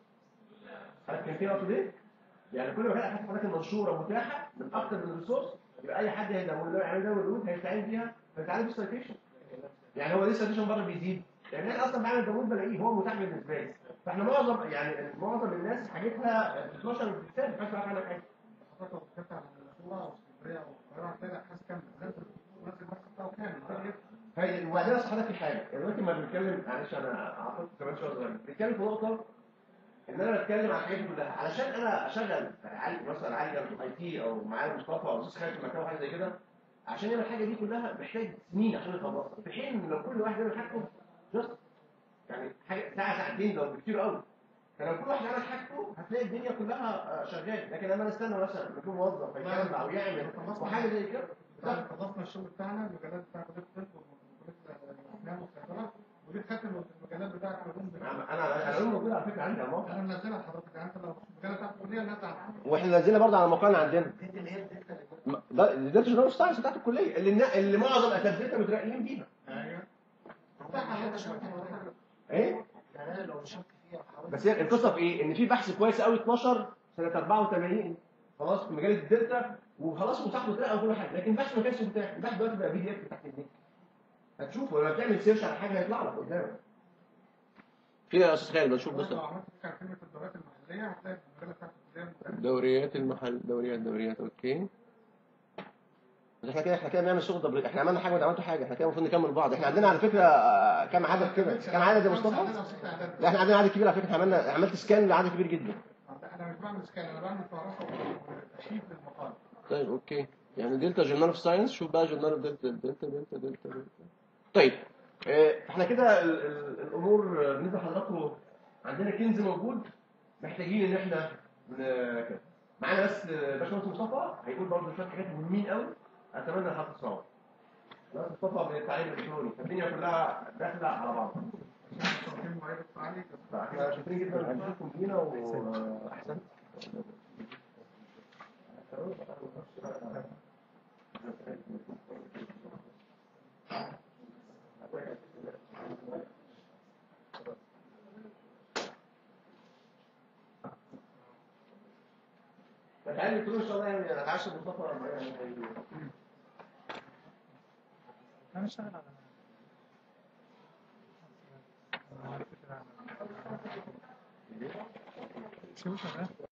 عارف كان فين اقصد ايه؟ يعني كل ما كان حاجه حضرتك منشوره متاحه من اكتر من ريسورس يبقى اي حد هيدور يعمل داونلود هيستعين بيها فيتعلم بالسايتيشن يعني هو ليه السايتيشن بره بيزيد؟ لان انا اصلا بعمل داونلود بلاقيه هو متاح بالنسبه لي فاحنا معظم يعني معظم الناس حاجتها 12 بالكتاب ما ينفعش عنك حاجه حضرتك لو كتبت على المنصوره واسكندريه والقاهره هتلاقي ابحاث كامله نزل نزل البحث بتاعه كامل ده إيه؟ هي وبعدين اصل حضرتك في حاجه يعني دلوقتي ما بنتكلم معلش انا اعطيك كمان شويه صغير بنتكلم في نقطه ان انا بتكلم عن الحاجات دي كلها علشان انا اشغل علي مثلا علي اي تي او معايا مصطفى او استاذ خالد في المكان وحاجه زي كده عشان يعمل الحاجه دي كلها محتاج سنين عشان يخلصها في حين ان لو كل واحد يعمل حاجته جاست يعني حاجه ساعه ساعتين لو بكتير قوي فلو كل واحد عمل حاجته هتلاقي الدنيا كلها آه، شغاله لكن لما نستنى مثلا يكون موظف هيتكلم او يعمل وحاجه زي كده لا اضفنا الشغل بتاعنا المجالات بتاعت الطب ومجالات الافلام والصيدله ودي خدت المجالات بتاعت العلوم انا بتاعتنا. انا العلوم موجوده على فكره عندي على الموقع انا منزلها لحضرتك يعني انت لو المجالات بتاعت الكليه نازله على واحنا نازلين برضه على موقعنا عندنا ما- ده ده جنرال ساينس بتاعت الكليه اللي النا- اللي معظم اساتذتنا مترقيين بيها ايوه افتحها حضرتك ايه يعني انا لو شك فيها حاولت بس هي القصه في ايه ان في بحث كويس قوي 12 سنه 84 خلاص في مجال الدلتا وخلاص متاح مترقى وكل حاجه لكن البحث ما كانش متاح البحث دلوقتي بقى بي دي اف تحت النت هتشوفه لما بتعمل سيرش على حاجه هيطلع لك قدامك في يا استاذ خالد بشوف بس لو عملت كده على كلمه الدورات المحليه هتلاقي المجالات بتاعت الكليه متاحة. دوريات المحل دوريات دوريات اوكي بس احنا كده احنا كده بنعمل شغل دبل احنا عملنا حاجه وانت عملتوا حاجه احنا كده المفروض نكمل بعض احنا عندنا على فكره آه، كام عدد كده كام عدد يا مصطفى؟ عندنا ست أعداد. لا احنا عندنا عدد كبير على فكره عملنا عملت سكان لعدد كبير جدا انا مش بعمل سكان انا بعمل فهرسه وتشييد للمقال طيب اوكي يعني دلتا جورنال اوف ساينس شوف بقى جورنال دلتا دلتا دلتا دلتا دلتا طيب اه، احنا كده ال- ال- الامور اه، بالنسبه لحضراتكم عندنا كنز موجود محتاجين ان احنا ن- كده معانا بس اه، باشمهندس مصطفى هيقول برضه شويه حاجات مهمين قوي اتمنى ان حضرتك تسمعوا باشمهندس مصطفى من التعليم الالكتروني الدنيا كلها داخله على بعض عشان معايا عليك فاحنا شاكرين جدا لحضرتكم فينا واحسنت الالكتروني ان شاء الله يعني اتعشى مصطفى يعني هي- هنشتغل على على فكرة شو شغال